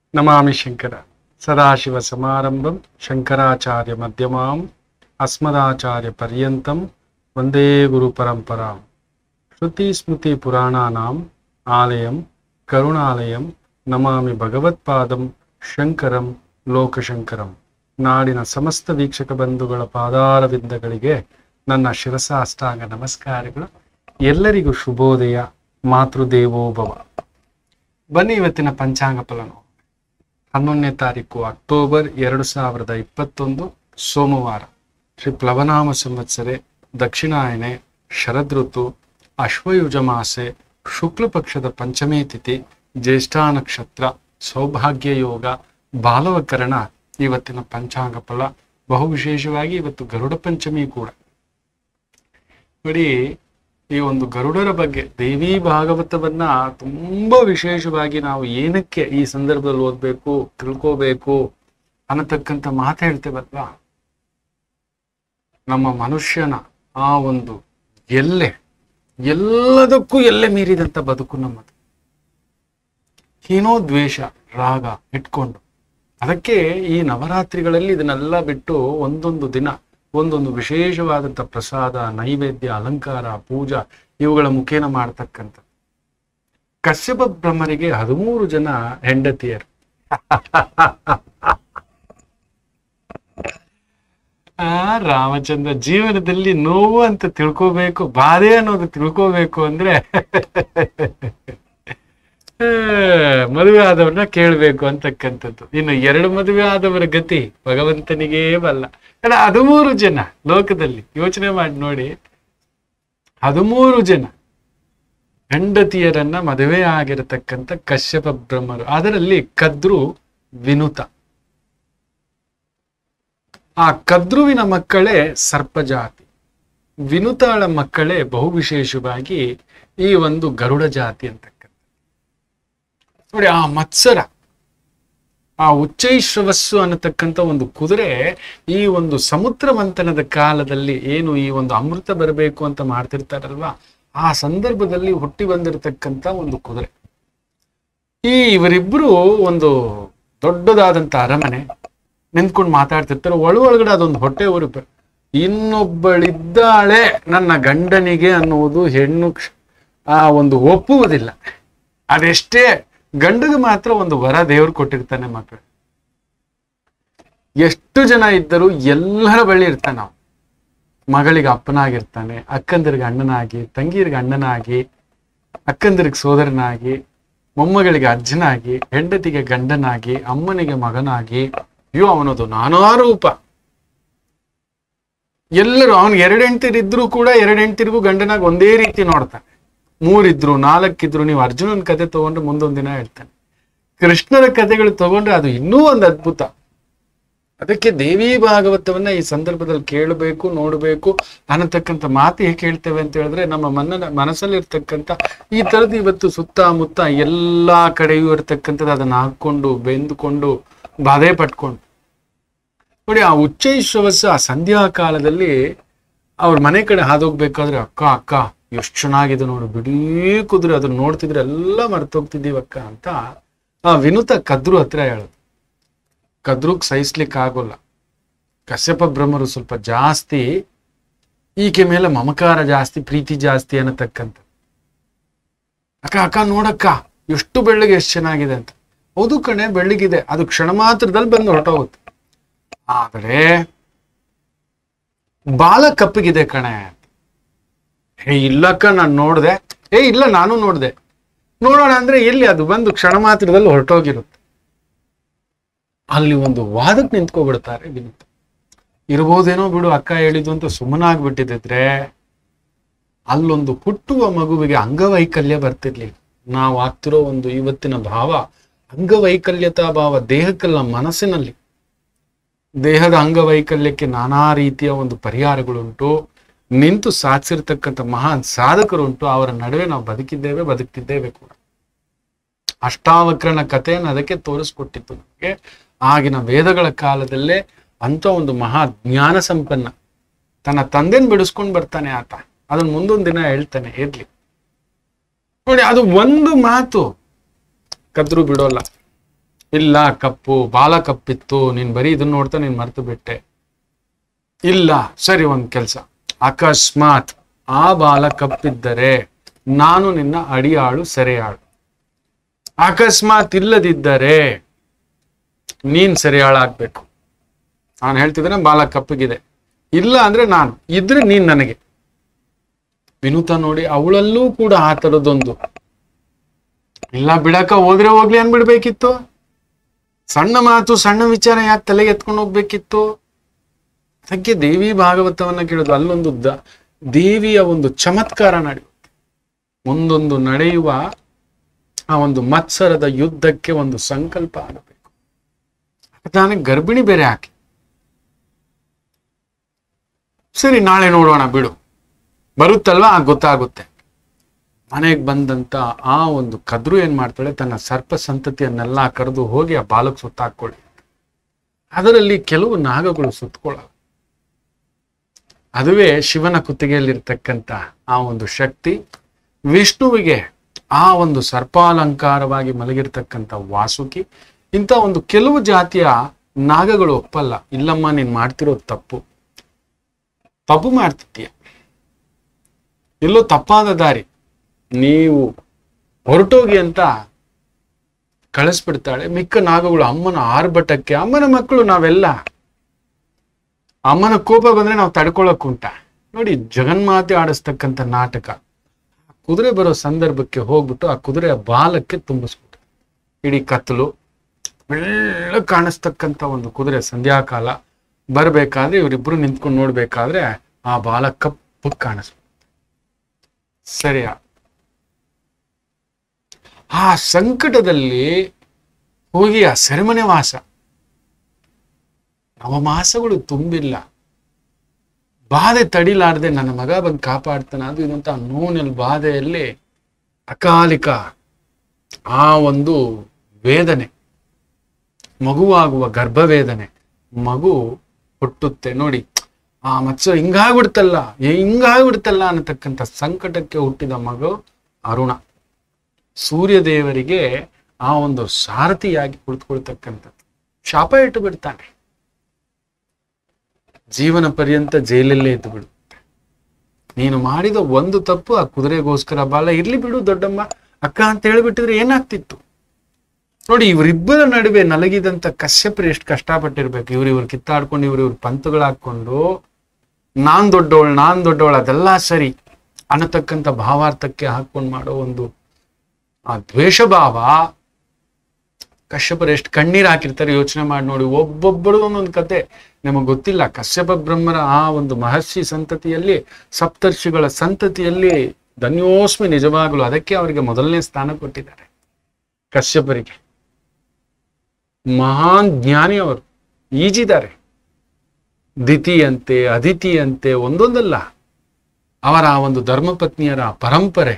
ನಮಾಮಿ ಶಂಕರ ಸದಾಶಿವ ಸಮಾರಂಭಂ ಶಂಕರಾಚಾರ್ಯ ಮಧ್ಯಮಾಂ ಅಸ್ಮದಾಚಾರ್ಯ ಪರ್ಯಂತಂ ವಂದೇ ಗುರು ಪರಂಪರಾಂ ಶ್ರುತಿ ಸ್ಮೃತಿ ಪುರಾಣಾನಾಂ ಆಲಯಂ ಕರುಣಾಲಯಂ ನಮಾಮಿ ಭಗವತ್ಪಾದಂ ಶಂಕರಂ ಲೋಕಶಂಕರಂ ನಾಡಿನ ಸಮಸ್ತ ವೀಕ್ಷಕ ಬಂಧುಗಳ ಪಾದಾರವಿಂದಗಳಿಗೆ ನನ್ನ ಶಿರಸಾಷ್ಟಾಂಗ ನಮಸ್ಕಾರಗಳು ಎಲ್ಲರಿಗೂ ಶುಭೋದಯ ಮಾತೃದೇವೋಭವ ಬನ್ನಿ ಇವತ್ತಿನ ಪಂಚಾಂಗ ಫಲ ನೋಡೋಣ. ಹನ್ನೊಂದನೇ ತಾರೀಕು ಅಕ್ಟೋಬರ್ ಎರಡು ಸಾವಿರದ ಇಪ್ಪತ್ತೊಂದು ಸೋಮವಾರ ಶ್ರೀ ಪ್ಲವನಾಮ ಸಂವತ್ಸರೆ ದಕ್ಷಿಣಾಯನೆ ಶರದೃತು ಅಶ್ವಯುಜ ಮಾಸೆ ಶುಕ್ಲ ಪಕ್ಷದ ಪಂಚಮೇ ತಿಥಿ ಜ್ಯೇಷ್ಠ ನಕ್ಷತ್ರ ಸೌಭಾಗ್ಯ ಯೋಗ ಬಾಲವಕರಣ ಇವತ್ತಿನ ಪಂಚಾಂಗ ಫಲ ಬಹು ವಿಶೇಷವಾಗಿ ಇವತ್ತು ಗರುಡ ಪಂಚಮಿ ಕೂಡ ನೋಡಿ ಈ ಒಂದು ಗರುಡರ ಬಗ್ಗೆ ದೇವಿ ಭಾಗವತವನ್ನ ತುಂಬಾ ವಿಶೇಷವಾಗಿ ನಾವು ಏನಕ್ಕೆ ಈ ಸಂದರ್ಭದಲ್ಲಿ ಓದ್ಬೇಕು ತಿಳ್ಕೋಬೇಕು ಅನ್ನತಕ್ಕಂಥ ಮಾತು ಹೇಳ್ತೇವಲ್ವಾ ನಮ್ಮ ಮನುಷ್ಯನ ಆ ಒಂದು ಎಲ್ಲೆ ಎಲ್ಲದಕ್ಕೂ ಎಲ್ಲೆ ಮೀರಿದಂತ ಬದುಕು ನಮ್ಮದು ಏನೋ ದ್ವೇಷ ರಾಗ ಇಟ್ಕೊಂಡು ಅದಕ್ಕೆ ಈ ನವರಾತ್ರಿಗಳಲ್ಲಿ ಇದನ್ನೆಲ್ಲ ಬಿಟ್ಟು ಒಂದೊಂದು ದಿನ ಒಂದೊಂದು ವಿಶೇಷವಾದಂಥ ಪ್ರಸಾದ ನೈವೇದ್ಯ ಅಲಂಕಾರ ಪೂಜಾ ಇವುಗಳ ಮುಖೇನ ಮಾಡ್ತಕ್ಕಂಥ ಕಶ್ಯಪ ಬ್ರಹ್ಮರಿಗೆ ಹದಿಮೂರು ಜನ ಹೆಂಡತಿಯರು ಆ ರಾಮಚಂದ್ರ ಜೀವನದಲ್ಲಿ ನೋವು ಅಂತ ತಿಳ್ಕೋಬೇಕು ಬಾಧೆ ಅನ್ನೋದು ತಿಳ್ಕೋಬೇಕು ಅಂದ್ರೆ ಆ, ಮದುವೆ ಆದವ್ರನ್ನ ಕೇಳ್ಬೇಕು ಅಂತಕ್ಕಂಥದ್ದು ಇನ್ನು ಎರಡು ಮದುವೆ ಆದವರ ಗತಿ ಭಗವಂತನಿಗೇ ಬಲ್ಲ ಅಲ್ಲ ಹದಿಮೂರು ಜನ ಲೋಕದಲ್ಲಿ ಯೋಚನೆ ಮಾಡಿ ನೋಡಿ ಹದಿಮೂರು ಜನ ಹೆಂಡತಿಯರನ್ನ ಮದುವೆ ಆಗಿರತಕ್ಕಂಥ ಕಶ್ಯಪ ಬ್ರಹ್ಮರು ಅದರಲ್ಲಿ ಕದ್ರು ವಿನುತ ಆ ಕದ್ರುವಿನ ಮಕ್ಕಳೇ ಸರ್ಪಜಾತಿ ವಿನುತಾಳ ಮಕ್ಕಳೇ ಬಹು ವಿಶೇಷವಾಗಿ ಈ ಒಂದು ಗರುಡ ಜಾತಿ ಅಂತಕ್ಕಂಥ ನೋಡಿ ಆ ಮತ್ಸರ ಆ ಉಚ್ಚೈಶ್ರವಸ್ಸು ಅನ್ನತಕ್ಕಂಥ ಒಂದು ಕುದುರೆ ಈ ಒಂದು ಸಮುದ್ರ ಮಂಥನದ ಕಾಲದಲ್ಲಿ ಏನು ಈ ಒಂದು ಅಮೃತ ಬರಬೇಕು ಅಂತ ಮಾಡ್ತಿರ್ತಾರಲ್ವಾ ಆ ಸಂದರ್ಭದಲ್ಲಿ ಹುಟ್ಟಿ ಬಂದಿರತಕ್ಕಂಥ ಒಂದು ಕುದುರೆ ಈ ಇವರಿಬ್ರು ಒಂದು ದೊಡ್ಡದಾದಂತ ಅರಮನೆ ನಿಂತ್ಕೊಂಡು ಮಾತಾಡ್ತಿರ್ತಾರೆ ಒಳ ಒಳಗಡೆ ಅದೊಂದು ಹೊಟ್ಟೆ ಉರುಪೆ ಇನ್ನೊಬ್ಬಳಿದ್ದಾಳೆ ನನ್ನ ಗಂಡನಿಗೆ ಅನ್ನುವುದು ಹೆಣ್ಣು ಕ್ಷ- ಆ ಒಂದು ಒಪ್ಪುವುದಿಲ್ಲ ಅದೆಷ್ಟೇ ಗಂಡಗೆ ಮಾತ್ರ ಒಂದು ವರ ದೇವ್ರು ಕೊಟ್ಟಿರ್ತಾನೆ ಮಕ್ಕಳು ಎಷ್ಟು ಜನ ಇದ್ದರೂ ಎಲ್ಲರ ಬಳಿ ಇರ್ತಾನೆ ನಾವು ಮಗಳಿಗೆ ಅಪ್ಪನಾಗಿರ್ತಾನೆ ಅಕ್ಕಂದಿರಿಗೆ ಅಣ್ಣನಾಗಿ ತಂಗಿಯರಿಗೆ ಅಣ್ಣನಾಗಿ ಅಕ್ಕಂದಿರಿಗೆ ಸೋದರನಾಗಿ ಮೊಮ್ಮಗಳಿಗೆ ಅಜ್ಜನಾಗಿ ಹೆಂಡತಿಗೆ ಗಂಡನಾಗಿ ಅಮ್ಮನಿಗೆ ಮಗನಾಗಿ ಅಯ್ಯೋ ಅವನದು ನಾನಾ ರೂಪ ಎಲ್ಲರೂ ಅವನು ಎರಡು ಹೆಂಡ್ತಿರಿದ್ರು ಕೂಡ ಎರಡು ಹೆಂಡ್ತಿರಿಗೂ ಗಂಡನಾಗಿ ಒಂದೇ ರೀತಿ ನೋಡ್ತಾನೆ ಮೂರಿದ್ರು ನಾಲ್ಕಿದ್ರು ನೀವು ಅರ್ಜುನನ ಕತೆ ತಗೊಂಡ್ರೆ ಮುಂದೊಂದ್ ದಿನ ಹೇಳ್ತಾನೆ ಕೃಷ್ಣನ ಕಥೆಗಳು ತಗೊಂಡ್ರೆ ಅದು ಇನ್ನೂ ಒಂದು ಅದ್ಭುತ ಅದಕ್ಕೆ ದೇವಿ ಭಾಗವತವನ್ನ ಈ ಸಂದರ್ಭದಲ್ಲಿ ಕೇಳಬೇಕು ನೋಡಬೇಕು ಅನ್ನತಕ್ಕಂಥ ಮಾತು ಹೇಗೆ ಕೇಳ್ತೇವೆ ಅಂತ ಹೇಳಿದ್ರೆ ನಮ್ಮ ಮನ್ನ ಮನಸ್ಸಲ್ಲಿ ಇರ್ತಕ್ಕಂಥ ಈ ತರದ್ದು ಇವತ್ತು ಸುತ್ತಮುತ್ತ ಎಲ್ಲಾ ಕಡೆಯೂ ಇರ್ತಕ್ಕಂಥದ್ದು ಅದನ್ನ ಹಾಕೊಂಡು ಬೆಂದುಕೊಂಡು ಬಾಧೆ ಪಟ್ಕೊಂಡು ನೋಡಿ ಆ ಉಚ್ಚೈಶ್ರವಸ್ಸು ಆ ಸಂಧ್ಯಾ ಕಾಲದಲ್ಲಿ ಅವ್ರ ಮನೆ ಕಡೆ ಹಾದೋಗ್ಬೇಕಾದ್ರೆ ಅಕ್ಕ ಅಕ್ಕ ಎಷ್ಟು ಚೆನ್ನಾಗಿದೆ ನೋಡು ಬಿಡೀ ಕುದುರೆ ಅದನ್ನ ನೋಡ್ತಿದ್ರೆ ಎಲ್ಲ ಮರ್ತೋಗ್ತಿದ್ದೀವಿ ಅಕ್ಕ ಅಂತ ಆ ವಿನುತ ಕದ್ರು ಹತ್ರ ಹೇಳೋದು ಕದ್ರುಗ್ ಸಹಿಸ್ಲಿಕ್ಕೆ ಆಗೋಲ್ಲ ಕಶ್ಯಪ ಬ್ರಹ್ಮರು ಸ್ವಲ್ಪ ಜಾಸ್ತಿ ಈಕೆ ಮೇಲೆ ಮಮಕಾರ ಜಾಸ್ತಿ ಪ್ರೀತಿ ಜಾಸ್ತಿ ಅನ್ನತಕ್ಕಂಥ ಅಕ್ಕ ಅಕ್ಕ ನೋಡಕ್ಕ ಎಷ್ಟು ಬೆಳ್ಳಗೆ ಎಷ್ಟು ಚೆನ್ನಾಗಿದೆ ಅಂತ ಹೌದು ಕಣೆ ಬೆಳ್ಳಗಿದೆ ಅದು ಕ್ಷಣ ಮಾತ್ರದಲ್ಲಿ ಬಂದು ಹೊರಟೋಗುತ್ತೆ ಆದರೆ ಬಾಲ ಕಪ್ಪಗಿದೆ ಕಣೆ ಏ ಇಲ್ಲಕ್ಕ ನಾನು ನೋಡ್ದೆ ಏ ಇಲ್ಲ ನಾನು ನೋಡ್ದೆ ನೋಡೋಣ ಅಂದ್ರೆ ಎಲ್ಲಿ ಅದು ಬಂದು ಕ್ಷಣ ಮಾತ್ರದಲ್ಲಿ ಹೊರಟೋಗಿರುತ್ತೆ ಅಲ್ಲಿ ಒಂದು ವಾದಕ್ಕೆ ನಿಂತ್ಕೊಬಿಡ್ತಾರೆ ವಿನಿತ ಇರ್ಬೋದೇನೋ ಬಿಡು ಅಕ್ಕ ಹೇಳಿದ್ದು ಅಂತ ಸುಮ್ಮನಾಗ್ಬಿಟ್ಟಿದ್ರೆ ಅಲ್ಲೊಂದು ಹುಟ್ಟುವ ಮಗುವಿಗೆ ಅಂಗವೈಕಲ್ಯ ಬರ್ತಿರ್ಲಿಲ್ಲ ನಾವು ಆಗ್ತಿರೋ ಒಂದು ಇವತ್ತಿನ ಭಾವ ಅಂಗವೈಕಲ್ಯತಾ ಭಾವ ದೇಹಕ್ಕಲ್ಲ ಮನಸ್ಸಿನಲ್ಲಿ ದೇಹದ ಅಂಗವೈಕಲ್ಯಕ್ಕೆ ನಾನಾ ರೀತಿಯ ಒಂದು ಪರಿಹಾರಗಳುಂಟು ನಿಂತು ಸಾಧಿಸಿರ್ತಕ್ಕಂಥ ಮಹಾನ್ ಸಾಧಕರುಂಟು ಅವರ ನಡುವೆ ನಾವು ಬದುಕಿದ್ದೇವೆ ಬದುಕ್ತಿದ್ದೇವೆ ಕೂಡ ಅಷ್ಟಾವಕ್ರನ ಕಥೆಯನ್ನು ಅದಕ್ಕೆ ತೋರಿಸ್ಕೊಟ್ಟಿತ್ತು ನಮಗೆ ಆಗಿನ ವೇದಗಳ ಕಾಲದಲ್ಲೇ ಅಂತ ಒಂದು ಮಹಾ ಜ್ಞಾನ ಸಂಪನ್ನ ತನ್ನ ತಂದೆನ್ ಬಿಡಿಸ್ಕೊಂಡು ಬರ್ತಾನೆ ಆತ ಅದನ್ನ ಮುಂದೊಂದು ದಿನ ಹೇಳ್ತಾನೆ ಇರ್ಲಿ ನೋಡಿ ಅದು ಒಂದು ಮಾತು ಕದ್ರು ಬಿಡೋಲ್ಲ ಇಲ್ಲ ಕಪ್ಪು ಬಾಲ ಕಪ್ಪಿತ್ತು ನೀನ್ ಬರೀ ಇದನ್ನ ನೋಡ್ತಾ ನೀನ್ ಮರ್ತು ಬಿಟ್ಟೆ ಇಲ್ಲ ಸರಿ ಒಂದ್ ಕೆಲ್ಸ ಅಕಸ್ಮಾತ್ ಆ ಬಾಲ ಕಪ್ಪಿದ್ದರೆ ನಾನು ನಿನ್ನ ಅಡಿಯಾಳು ಸೆರೆಯಾಳು ಅಕಸ್ಮಾತ್ ಇಲ್ಲದಿದ್ದರೆ ನೀನ್ ಸೆರೆಯಾಳಾಗ್ಬೇಕು ನಾನು ಹೇಳ್ತಿದ್ದೇನೆ ಬಾಲ ಕಪ್ಪಗಿದೆ ಇಲ್ಲ ಅಂದ್ರೆ ನಾನು ಇದ್ರೆ ನೀನ್ ನನಗೆ ವಿನೂತ ನೋಡಿ ಅವಳಲ್ಲೂ ಕೂಡ ಆ ಥರದೊಂದು ಇಲ್ಲ ಬಿಡಕ ಹೋದ್ರೆ ಹೋಗ್ಲಿ ಅನ್ಬಿಡ್ಬೇಕಿತ್ತು ಸಣ್ಣ ಮಾತು ಸಣ್ಣ ವಿಚಾರ ಯಾಕೆ ತಲೆಗೆ ಎತ್ಕೊಂಡು ಹೋಗ್ಬೇಕಿತ್ತು ಅದಕ್ಕೆ ದೇವಿ ಭಾಗವತವನ್ನ ಕೇಳೋದು ಅಲ್ಲೊಂದು ದ ದೇವಿಯ ಒಂದು ಚಮತ್ಕಾರ ನಡೆಯುತ್ತೆ ಒಂದೊಂದು ನಡೆಯುವ ಆ ಒಂದು ಮತ್ಸರದ ಯುದ್ಧಕ್ಕೆ ಒಂದು ಸಂಕಲ್ಪ ಆಗಬೇಕು ನನಗೆ ಗರ್ಭಿಣಿ ಬೇರೆ ಹಾಕಿ ಸರಿ ನಾಳೆ ನೋಡೋಣ ಬಿಡು ಬರುತ್ತಲ್ವಾ ಆಗ ಗೊತ್ತಾಗುತ್ತೆ ಮನೆಗೆ ಬಂದಂತ ಆ ಒಂದು ಕದ್ರು ಏನ್ ಮಾಡ್ತಾಳೆ ತನ್ನ ಸರ್ಪ ಸಂತತಿಯನ್ನೆಲ್ಲ ಕರೆದು ಹೋಗಿ ಆ ಬಾಲಕ್ ಸುತ್ತಾಕೊಳ್ಳಿ ಅದರಲ್ಲಿ ಕೆಲವು ನಾಗಗಳು ಸುತ್ತಕೊಳ್ಳ ಅದುವೇ ಶಿವನ ಕುತ್ತಿಗೆಯಲ್ಲಿರ್ತಕ್ಕಂಥ ಆ ಒಂದು ಶಕ್ತಿ ವಿಷ್ಣುವಿಗೆ ಆ ಒಂದು ಸರ್ಪಾಲಂಕಾರವಾಗಿ ಮಲಗಿರ್ತಕ್ಕಂಥ ವಾಸುಕಿ ಇಂಥ ಒಂದು ಕೆಲವು ಜಾತಿಯ ನಾಗಗಳು ಒಪ್ಪಲ್ಲ ಇಲ್ಲಮ್ಮ ನೀನ್ ಮಾಡ್ತಿರೋದು ತಪ್ಪು ತಪ್ಪು ಮಾಡ್ತಿದ್ದೀಯ ಎಲ್ಲೋ ತಪ್ಪಾದ ದಾರಿ ನೀವು ಹೊರಟೋಗಿ ಅಂತ ಕಳಿಸ್ಬಿಡ್ತಾಳೆ ಮಿಕ್ಕ ನಾಗಗಳು ಅಮ್ಮನ ಆರ್ಭಟಕ್ಕೆ ಅಮ್ಮನ ಮಕ್ಕಳು ನಾವೆಲ್ಲ ಅಮ್ಮನ ಕೋಪ ಬಂದ್ರೆ ನಾವು ತಡ್ಕೊಳಕ್ ಉಂಟ ನೋಡಿ ಜಗನ್ಮಾತೆ ಆಡಿಸ್ತಕ್ಕಂಥ ನಾಟಕ ಕುದುರೆ ಬರೋ ಸಂದರ್ಭಕ್ಕೆ ಹೋಗ್ಬಿಟ್ಟು ಆ ಕುದುರೆಯ ಬಾಲಕ್ಕೆ ತುಂಬಿಸ್ಬಿಟ್ಟು ಇಡೀ ಕತ್ತಲು ಬೆಳ್ಳಗ್ ಕಾಣಿಸ್ತಕ್ಕಂಥ ಒಂದು ಕುದುರೆ ಸಂಧ್ಯಾಕಾಲ ಬರ್ಬೇಕಾದ್ರೆ ಇವರಿಬ್ರು ನಿಂತ್ಕೊಂಡು ನೋಡ್ಬೇಕಾದ್ರೆ ಆ ಬಾಲ ಕಪ್ಪು ಕಾಣಿಸ್ ಸರಿಯಾ ಆ ಸಂಕಟದಲ್ಲಿ ಹೋಗಿ ಆ ಸೆರೆಮನೆ ವಾಸ ನವಮಾಸಗಳು ತುಂಬಿಲ್ಲ ಬಾಧೆ ತಡಿಲಾರದೆ ನನ್ನ ಮಗ ಬಂದು ಕಾಪಾಡ್ತಾನೆ ಅದು ಇದಂತ ನೋವಿನಲ್ಲಿ ಬಾಧೆಯಲ್ಲಿ ಅಕಾಲಿಕ ಆ ಒಂದು ವೇದನೆ ಮಗುವಾಗುವ ಗರ್ಭವೇದನೆ ಮಗು ಹುಟ್ಟುತ್ತೆ ನೋಡಿ ಆ ಮತ್ಸ ಹಿಂಗಾಗ್ಬಿಡ್ತಲ್ಲ ಏ ಹಿಂಗಾಗ್ಬಿಡ್ತಲ್ಲ ಅನ್ನತಕ್ಕಂಥ ಸಂಕಟಕ್ಕೆ ಹುಟ್ಟಿದ ಮಗು ಅರುಣ ಸೂರ್ಯದೇವರಿಗೆ ಆ ಒಂದು ಸಾರಥಿಯಾಗಿ ಕುಳಿತುಕೊಳ್ತಕ್ಕಂಥದ್ದು ಶಾಪ ಇಟ್ಟು ಬಿಡ್ತಾನೆ ಜೀವನ ಪರ್ಯಂತ ಜೈಲಲ್ಲೇ ಇದ್ದು ಬಿಡುತ್ತೆ ನೀನು ಮಾಡಿದ ಒಂದು ತಪ್ಪು ಆ ಕುದುರೆಗೋಸ್ಕರ ಬಾಲ ಇರ್ಲಿ ಬಿಡು ದೊಡ್ಡಮ್ಮ ಅಕ್ಕ ಅಂತ ಹೇಳ್ಬಿಟ್ಟಿದ್ರೆ ಏನಾಗ್ತಿತ್ತು ನೋಡಿ ಇವರಿಬ್ಬರ ನಡುವೆ ನಲಗಿದಂತ ಕಶ್ಯಪರು ಎಷ್ಟು ಕಷ್ಟಪಟ್ಟಿರ್ಬೇಕು ಇವ್ರು ಇವ್ರು ಕಿತ್ತಾಡ್ಕೊಂಡು ಇವ್ರು ಇವ್ರು ಪಂತುಗಳು ಹಾಕೊಂಡು ನಾನ್ ದೊಡ್ಡವಳು ನಾನ್ ದೊಡ್ಡವಳು ಅದೆಲ್ಲ ಸರಿ ಅನ್ನತಕ್ಕಂಥ ಭಾವಾರ್ಥಕ್ಕೆ ಹಾಕೊಂಡು ಮಾಡೋ ಒಂದು ಆ ದ್ವೇಷ ಭಾವ ಕಶ್ಯಪರು ಎಷ್ಟು ಕಣ್ಣೀರ್ ಹಾಕಿರ್ತಾರೆ ಯೋಚನೆ ಮಾಡಿ ನೋಡಿ ಒಬ್ಬೊಬ್ಬರದು ಒಂದೊಂದು ಕತೆ ನಮಗೆ ಗೊತ್ತಿಲ್ಲ ಕಶ್ಯಪ ಬ್ರಹ್ಮರ ಆ ಒಂದು ಮಹರ್ಷಿ ಸಂತತಿಯಲ್ಲಿ ಸಪ್ತರ್ಷಿಗಳ ಸಂತತಿಯಲ್ಲಿ ಧನ್ಯೋಸ್ಮಿ ನಿಜವಾಗಲು ಅದಕ್ಕೆ ಅವರಿಗೆ ಮೊದಲನೇ ಸ್ಥಾನ ಕೊಟ್ಟಿದ್ದಾರೆ ಕಶ್ಯಪರಿಗೆ ಮಹಾನ್ ಜ್ಞಾನಿ ಅವರು ಈಜಿದ್ದಾರೆ ದಿತಿಯಂತೆ ಅದಿತಿಯಂತೆ ಒಂದೊಂದಲ್ಲ ಅವರ ಆ ಒಂದು ಧರ್ಮಪತ್ನಿಯರ ಪರಂಪರೆ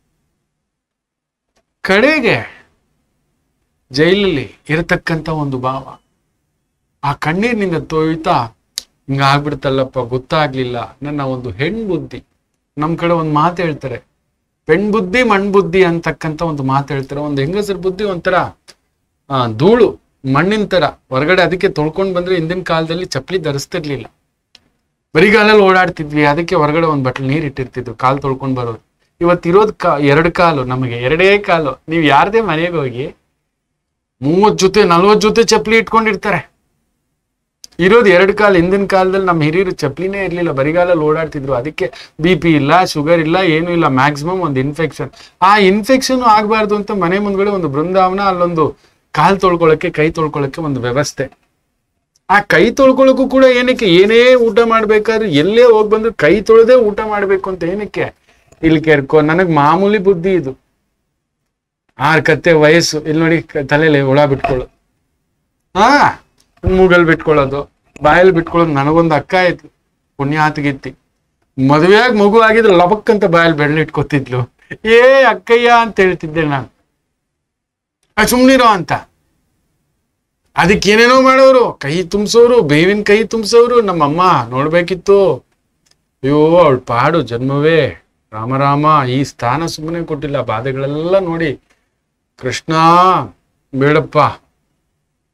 ಕಡೆಗೆ ಜೈಲಲ್ಲಿ ಇರತಕ್ಕಂಥ ಒಂದು ಭಾವ ಆ ಕಣ್ಣೀರಿನಿಂದ ತೊಯ್ತಾ ಹಿಂಗ ಆಗ್ಬಿಡ್ತಲ್ಲಪ್ಪ ಗೊತ್ತಾಗ್ಲಿಲ್ಲ ನನ್ನ ಒಂದು ಹೆಣ್ ಬುದ್ಧಿ ನಮ್ ಕಡೆ ಒಂದು ಮಾತು ಹೇಳ್ತಾರೆ ಪೆಣ್ ಬುದ್ಧಿ ಮಣ್ ಬುದ್ಧಿ ಅಂತಕ್ಕಂಥ ಒಂದು ಮಾತು ಹೇಳ್ತಾರೆ ಒಂದು ಹೆಂಗಸರ ಬುದ್ಧಿ ಒಂಥರ ಆ ಧೂಳು ಮಣ್ಣಿನ ತರ ಹೊರಗಡೆ ಅದಕ್ಕೆ ತೊಳ್ಕೊಂಡ್ ಬಂದ್ರೆ ಹಿಂದಿನ ಕಾಲದಲ್ಲಿ ಚಪ್ಪಲಿ ಧರಿಸ್ತಿರ್ಲಿಲ್ಲ ಬರಿಗಾಲಲ್ಲಿ ಓಡಾಡ್ತಿದ್ವಿ ಅದಕ್ಕೆ ಹೊರಗಡೆ ಒಂದ್ ಬಟ್ಲು ನೀರ್ ಇಟ್ಟಿರ್ತಿದ್ವಿ ಕಾಲ್ ತೊಳ್ಕೊಂಡ್ ಬರೋದು ಇವತ್ತಿರೋದ್ ಕಾ ಎರಡು ಕಾಲು ನಮಗೆ ಎರಡೇ ಕಾಲು ನೀವು ಯಾರದೇ ಮನೆಗೆ ಹೋಗಿ ಮೂವತ್ ಜೊತೆ ನಲ್ವತ್ ಜೊತೆ ಚಪ್ಪಲಿ ಇಟ್ಕೊಂಡಿರ್ತಾರೆ ಇರೋದು ಎರಡು ಕಾಲು ಹಿಂದಿನ ಕಾಲದಲ್ಲಿ ನಮ್ಮ ಹಿರಿಯರು ಚಪ್ಪಲಿನೇ ಇರ್ಲಿಲ್ಲ ಬರಿಗಾಲಲ್ಲಿ ಓಡಾಡ್ತಿದ್ರು ಅದಕ್ಕೆ ಬಿ ಪಿ ಇಲ್ಲ ಶುಗರ್ ಇಲ್ಲ ಏನೂ ಇಲ್ಲ ಮ್ಯಾಕ್ಸಿಮಮ್ ಒಂದು ಇನ್ಫೆಕ್ಷನ್ ಆ ಇನ್ಫೆಕ್ಷನ್ ಆಗಬಾರ್ದು ಅಂತ ಮನೆ ಮುಂದ್ಗಡೆ ಒಂದು ಬೃಂದಾವನ ಅಲ್ಲೊಂದು ಕಾಲ್ ತೊಳ್ಕೊಳಕ್ಕೆ ಕೈ ತೊಳ್ಕೊಳಕ್ಕೆ ಒಂದು ವ್ಯವಸ್ಥೆ ಆ ಕೈ ತೊಳ್ಕೊಳಕ್ಕೂ ಕೂಡ ಏನಕ್ಕೆ ಏನೇ ಊಟ ಮಾಡ್ಬೇಕಾದ್ರೆ ಎಲ್ಲೇ ಹೋಗಿ ಬಂದ್ರು ಕೈ ತೊಳೆದೇ ಊಟ ಮಾಡ್ಬೇಕು ಅಂತ ಏನಕ್ಕೆ ಇಲ್ಲಿ ಕೆರ್ಕೊ ನನಗ್ ಮಾಮೂಲಿ ಬುದ್ಧಿ ಇದು ಆರ್ ಕತ್ತೆ ವಯಸ್ಸು ಇಲ್ಲಿ ನೋಡಿ ಕ- ತಲೆಯಲ್ಲಿ ಹುಳ ಬಿಟ್ಕೊಳ್ಳೋದು ಹಾ ಮೂಗಲ್ ಬಿಟ್ಕೊಳ್ಳೋದು ಬಾಯಲ್ಲಿ ಬಿಟ್ಕೊಳ್ಳೋದು ನನಗೊಂದು ಅಕ್ಕ ಆಯ್ತು ಪುಣ್ಯಾತಗಿತ್ತಿ ಮದುವೆಯಾಗಿ ಮಗು ಆಗಿದ್ರೆ ಲಬಕ್ ಅಂತ ಬಾಯಲ್ಲಿ ಬೆಳ್ಳಿಟ್ಕೊತಿದ್ಲು ಏ ಅಕ್ಕಯ್ಯ ಅಂತ ಹೇಳ್ತಿದ್ದೆ ನಾನು ಆ ಸುಮ್ನಿರೋ ಅಂತ ಅದಕ್ಕೆ ಏನೇನೋ ಮಾಡೋರು ಕೈ ತುಂಬಿಸೋರು ಬೇವಿನ ಕೈ ತುಂಬಿಸೋರು ನಮ್ಮಮ್ಮ ನೋಡ್ಬೇಕಿತ್ತು ಅಯ್ಯೋ ಅವಳು ಪಾಡು ಜನ್ಮವೇ ರಾಮರಾಮ ಈ ಸ್ಥಾನ ಸುಮ್ಮನೆ ಕೊಟ್ಟಿಲ್ಲ ಬಾಧೆಗಳೆಲ್ಲ ನೋಡಿ ಕೃಷ್ಣ ಬೇಡಪ್ಪ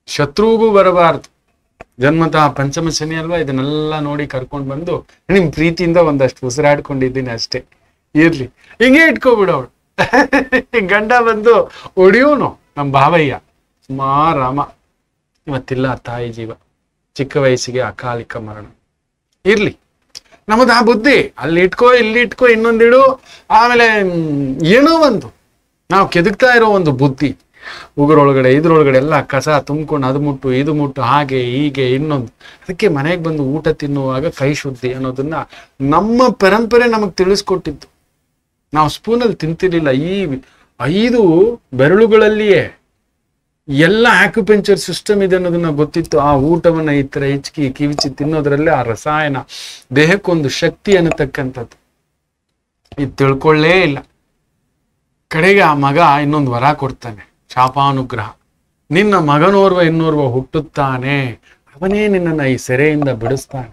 ಶತ್ರುಗೂ ಬರಬಾರ್ದು ಜನ್ಮತಃ ಪಂಚಮ ಶನಿ ಅಲ್ವಾ ಇದನ್ನೆಲ್ಲ ನೋಡಿ ಕರ್ಕೊಂಡು ಬಂದು ನಿಮ್ ಪ್ರೀತಿಯಿಂದ ಒಂದಷ್ಟು ಉಸಿರಾಡ್ಕೊಂಡಿದ್ದೀನಿ ಅಷ್ಟೇ ಇರ್ಲಿ ಹಿಂಗೆ ಇಟ್ಕೊಬಿಡವಳು ಗಂಡ ಬಂದು ಒಡಿಯೋನು ನಮ್ಮ ಭಾವಯ್ಯ ಸುಮಾರಾಮ ಇವತ್ತಿಲ್ಲ ತಾಯಿ ಜೀವ ಚಿಕ್ಕ ವಯಸ್ಸಿಗೆ ಅಕಾಲಿಕ ಮರಣ ಇರ್ಲಿ ನಮ್ಮದು ಆ ಬುದ್ಧಿ ಅಲ್ಲಿ ಇಟ್ಕೋ ಇಲ್ಲಿ ಇಟ್ಕೋ ಇನ್ನೊಂದಿಡು ಆಮೇಲೆ ಮ್, ಏನೋ ಒಂದು ನಾವು ಕೆದಕ್ತಾ ಇರೋ ಒಂದು ಬುದ್ಧಿ ಉಗುರೊಳಗಡೆ ಇದ್ರೊಳಗಡೆ ಎಲ್ಲ ಕಸ ತುಂಬ್ಕೊಂಡು ಅದು ಮುಟ್ಟು ಇದು ಮುಟ್ಟು ಹಾಗೆ ಹೀಗೆ ಇನ್ನೊಂದು ಅದಕ್ಕೆ ಮನೆಗೆ ಬಂದು ಊಟ ತಿನ್ನುವಾಗ ಕೈ ಶುದ್ಧಿ ಅನ್ನೋದನ್ನ ನಮ್ಮ ಪರಂಪರೆ ನಮಗೆ ತಿಳಿಸ್ಕೊಟ್ಟಿದ್ದು ನಾವು ಸ್ಪೂನಲ್ಲಿ ತಿಂತಿರ್ಲಿಲ್ಲ ಈ ಐದು ಬೆರಳುಗಳಲ್ಲಿಯೇ ಎಲ್ಲ ಆಕ್ಯುಪೆಂಚರ್ ಸಿಸ್ಟಮ್ ಇದೆ ಅನ್ನೋದನ್ನ ಗೊತ್ತಿತ್ತು ಆ ಊಟವನ್ನ ಈ ತರ ಹಿಚ್ಕಿ ಕಿವಿಚಿ ತಿನ್ನೋದ್ರಲ್ಲೇ ಆ ರಸಾಯನ ದೇಹಕ್ಕೊಂದು ಶಕ್ತಿ ಅನ್ನತಕ್ಕಂಥದ್ದು ಇದು ತಿಳ್ಕೊಳ್ಳೇ ಇಲ್ಲ ಕಡೆಗೆ ಆ ಮಗ ಇನ್ನೊಂದು ವರ ಕೊಡ್ತಾನೆ ಶಾಪಾನುಗ್ರಹ ನಿನ್ನ ಮಗನೋರ್ವ ಇನ್ನೋರ್ವ ಹುಟ್ಟುತ್ತಾನೆ ಅವನೇ ನಿನ್ನನ್ನ ಈ ಸೆರೆಯಿಂದ ಬಿಡಿಸ್ತಾನೆ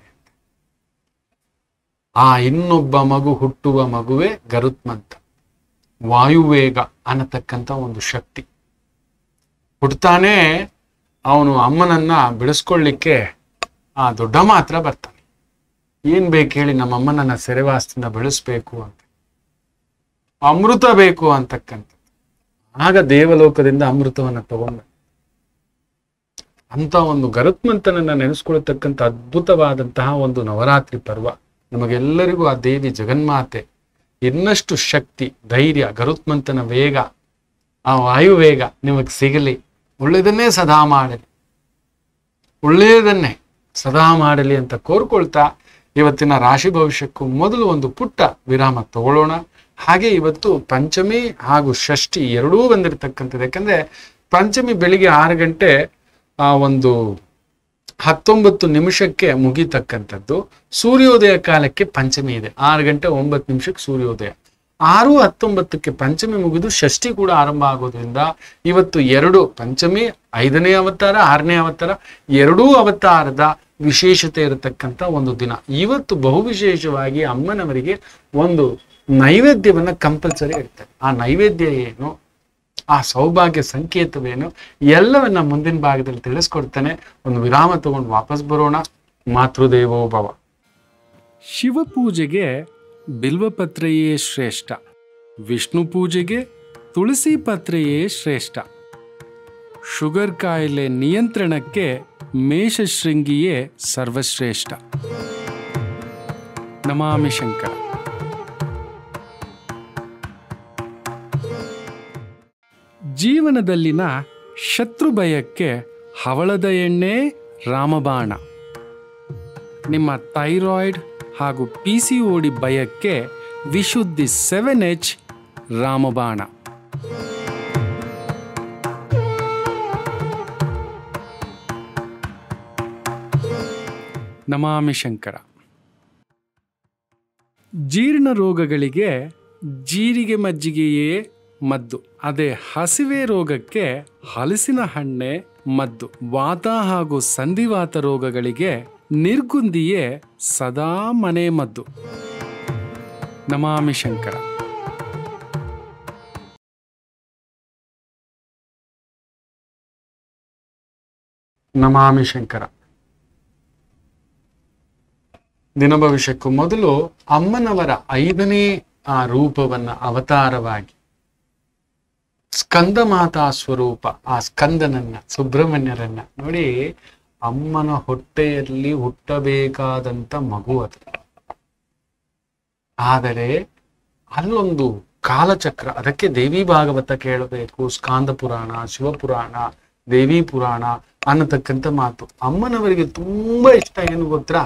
ಆ ಇನ್ನೊಬ್ಬ ಮಗು ಹುಟ್ಟುವ ಮಗುವೆ ಗರುತ್ಮಂತ ವಾಯುವೇಗ ಅನ್ನತಕ್ಕಂಥ ಒಂದು ಶಕ್ತಿ ಹುಡ್ತಾನೆ ಅವನು ಅಮ್ಮನನ್ನ ಬಿಡಿಸ್ಕೊಳ್ಳಿಕ್ಕೆ ಆ ದೊಡ್ಡ ಮಾತ್ರ ಬರ್ತಾನೆ ಏನ್ ಬೇಕು ಹೇಳಿ ನಮ್ಮ ಅಮ್ಮನನ್ನ ಸೆರೆವಾಸದಿಂದ ಬೆಳೆಸ್ಬೇಕು ಅಂತ ಅಮೃತ ಬೇಕು ಅಂತಕ್ಕಂಥ ಆಗ ದೇವಲೋಕದಿಂದ ಅಮೃತವನ್ನ ತಗೊಂಡ ಅಂತ ಒಂದು ಗರುತ್ಮಂತನನ್ನ ನೆನೆಸ್ಕೊಳ್ತಕ್ಕಂಥ ಅದ್ಭುತವಾದಂತಹ ಒಂದು ನವರಾತ್ರಿ ಪರ್ವ ನಮಗೆಲ್ಲರಿಗೂ ಆ ದೇವಿ ಜಗನ್ಮಾತೆ ಇನ್ನಷ್ಟು ಶಕ್ತಿ ಧೈರ್ಯ ಗರುತ್ಮಂತನ ವೇಗ ಆ ವಾಯು ವೇಗ ನಿಮಗೆ ಸಿಗಲಿ ಒಳ್ಳೆಯದನ್ನೇ ಸದಾ ಮಾಡಲಿ ಒಳ್ಳೆಯದನ್ನೇ ಸದಾ ಮಾಡಲಿ ಅಂತ ಕೋರ್ಕೊಳ್ತಾ ಇವತ್ತಿನ ರಾಶಿ ಭವಿಷ್ಯಕ್ಕೂ ಮೊದಲು ಒಂದು ಪುಟ್ಟ ವಿರಾಮ ತಗೊಳ್ಳೋಣ ಹಾಗೆ ಇವತ್ತು ಪಂಚಮಿ ಹಾಗೂ ಷಷ್ಠಿ ಎರಡೂ ಬಂದಿರತಕ್ಕಂಥದ್ದು ಯಾಕಂದ್ರೆ ಪಂಚಮಿ ಬೆಳಿಗ್ಗೆ ಆರು ಗಂಟೆ ಆ ಒಂದು ಹತ್ತೊಂಬತ್ತು ನಿಮಿಷಕ್ಕೆ ಮುಗಿತಕ್ಕಂಥದ್ದು ಸೂರ್ಯೋದಯ ಕಾಲಕ್ಕೆ ಪಂಚಮಿ ಇದೆ ಆರು ಗಂಟೆ ಒಂಬತ್ತು ನಿಮಿಷಕ್ಕೆ ಸೂರ್ಯೋದಯ ಆರು ಹತ್ತೊಂಬತ್ತಕ್ಕೆ ಪಂಚಮಿ ಮುಗಿದು ಷಷ್ಠಿ ಕೂಡ ಆರಂಭ ಆಗೋದ್ರಿಂದ ಇವತ್ತು ಎರಡು ಪಂಚಮಿ ಐದನೇ ಅವತಾರ ಆರನೇ ಅವತಾರ ಎರಡೂ ಅವತಾರದ ವಿಶೇಷತೆ ಇರತಕ್ಕಂಥ ಒಂದು ದಿನ ಇವತ್ತು ಬಹು ವಿಶೇಷವಾಗಿ ಅಮ್ಮನವರಿಗೆ ಒಂದು ನೈವೇದ್ಯವನ್ನ ಕಂಪಲ್ಸರಿ ಇರ್ತಾರೆ ಆ ನೈವೇದ್ಯ ಏನು ಆ ಸೌಭಾಗ್ಯ ಸಂಕೇತವೇನು ಎಲ್ಲವನ್ನ ಮುಂದಿನ ಭಾಗದಲ್ಲಿ ತಿಳಿಸ್ಕೊಡ್ತಾನೆ ಒಂದು ವಿರಾಮ ತಗೊಂಡು ವಾಪಸ್ ಬರೋಣ ಮಾತೃದೇವೋ ಭವ ಶಿವಪೂಜೆಗೆ ಬಿಲ್ವಪತ್ರೆಯೇ ಶ್ರೇಷ್ಠ ವಿಷ್ಣು ಪೂಜೆಗೆ ತುಳಸಿ ಪತ್ರೆಯೇ ಶ್ರೇಷ್ಠ ಶುಗರ್ ಕಾಯಿಲೆ ನಿಯಂತ್ರಣಕ್ಕೆ ಮೇಷಶೃಂಗಿಯೇ ಸರ್ವಶ್ರೇಷ್ಠ ನಮಾಮಿ ಶಂಕರ ಜೀವನದಲ್ಲಿನ ಶತ್ರು ಭಯಕ್ಕೆ ಹವಳದ ಎಣ್ಣೆ ರಾಮಬಾಣ ನಿಮ್ಮ ಥೈರಾಯ್ಡ್ ಹಾಗೂ ಪಿ ಸಿ ಓಡಿ ಭಯಕ್ಕೆ ವಿಶುದ್ಧಿ ಸೆವೆನ್ ಎಚ್ ರಾಮಬಾಣ ನಮಾಮಿ ಶಂಕರ ಜೀರ್ಣ ರೋಗಗಳಿಗೆ ಜೀರಿಗೆ ಮಜ್ಜಿಗೆಯೇ ಮದ್ದು ಅದೇ ಹಸಿವೆ ರೋಗಕ್ಕೆ ಹಲಸಿನ ಹಣ್ಣೆ ಮದ್ದು ವಾತ ಹಾಗೂ ಸಂಧಿವಾತ ರೋಗಗಳಿಗೆ ನಿರ್ಗುಂದಿಯೇ ಸದಾ ಮನೆ ಮದ್ದು ನಮಾಮಿ ಶಂಕರ ನಮಾಮಿ ಶಂಕರ ದಿನ ಭವಿಷ್ಯಕ್ಕೂ ಮೊದಲು ಅಮ್ಮನವರ ಐದನೇ ಆ ರೂಪವನ್ನ ಅವತಾರವಾಗಿ ಸ್ಕಂದ ಮಾತಾ ಸ್ವರೂಪ ಆ ಸ್ಕಂದನನ್ನ ಸುಬ್ರಹ್ಮಣ್ಯರನ್ನ ನೋಡಿ ಅಮ್ಮನ ಹೊಟ್ಟೆಯಲ್ಲಿ ಹುಟ್ಟಬೇಕಾದಂತ ಮಗು ಅದು ಆದರೆ ಅಲ್ಲೊಂದು ಕಾಲಚಕ್ರ ಅದಕ್ಕೆ ದೇವಿ ಭಾಗವತ ಕೇಳಬೇಕು ಸ್ಕಾಂದ ಪುರಾಣ ಶಿವಪುರಾಣ ದೇವಿ ಪುರಾಣ ಅನ್ನತಕ್ಕಂಥ ಮಾತು ಅಮ್ಮನವರಿಗೆ ತುಂಬಾ ಇಷ್ಟ ಏನು ಗೊತ್ತಾ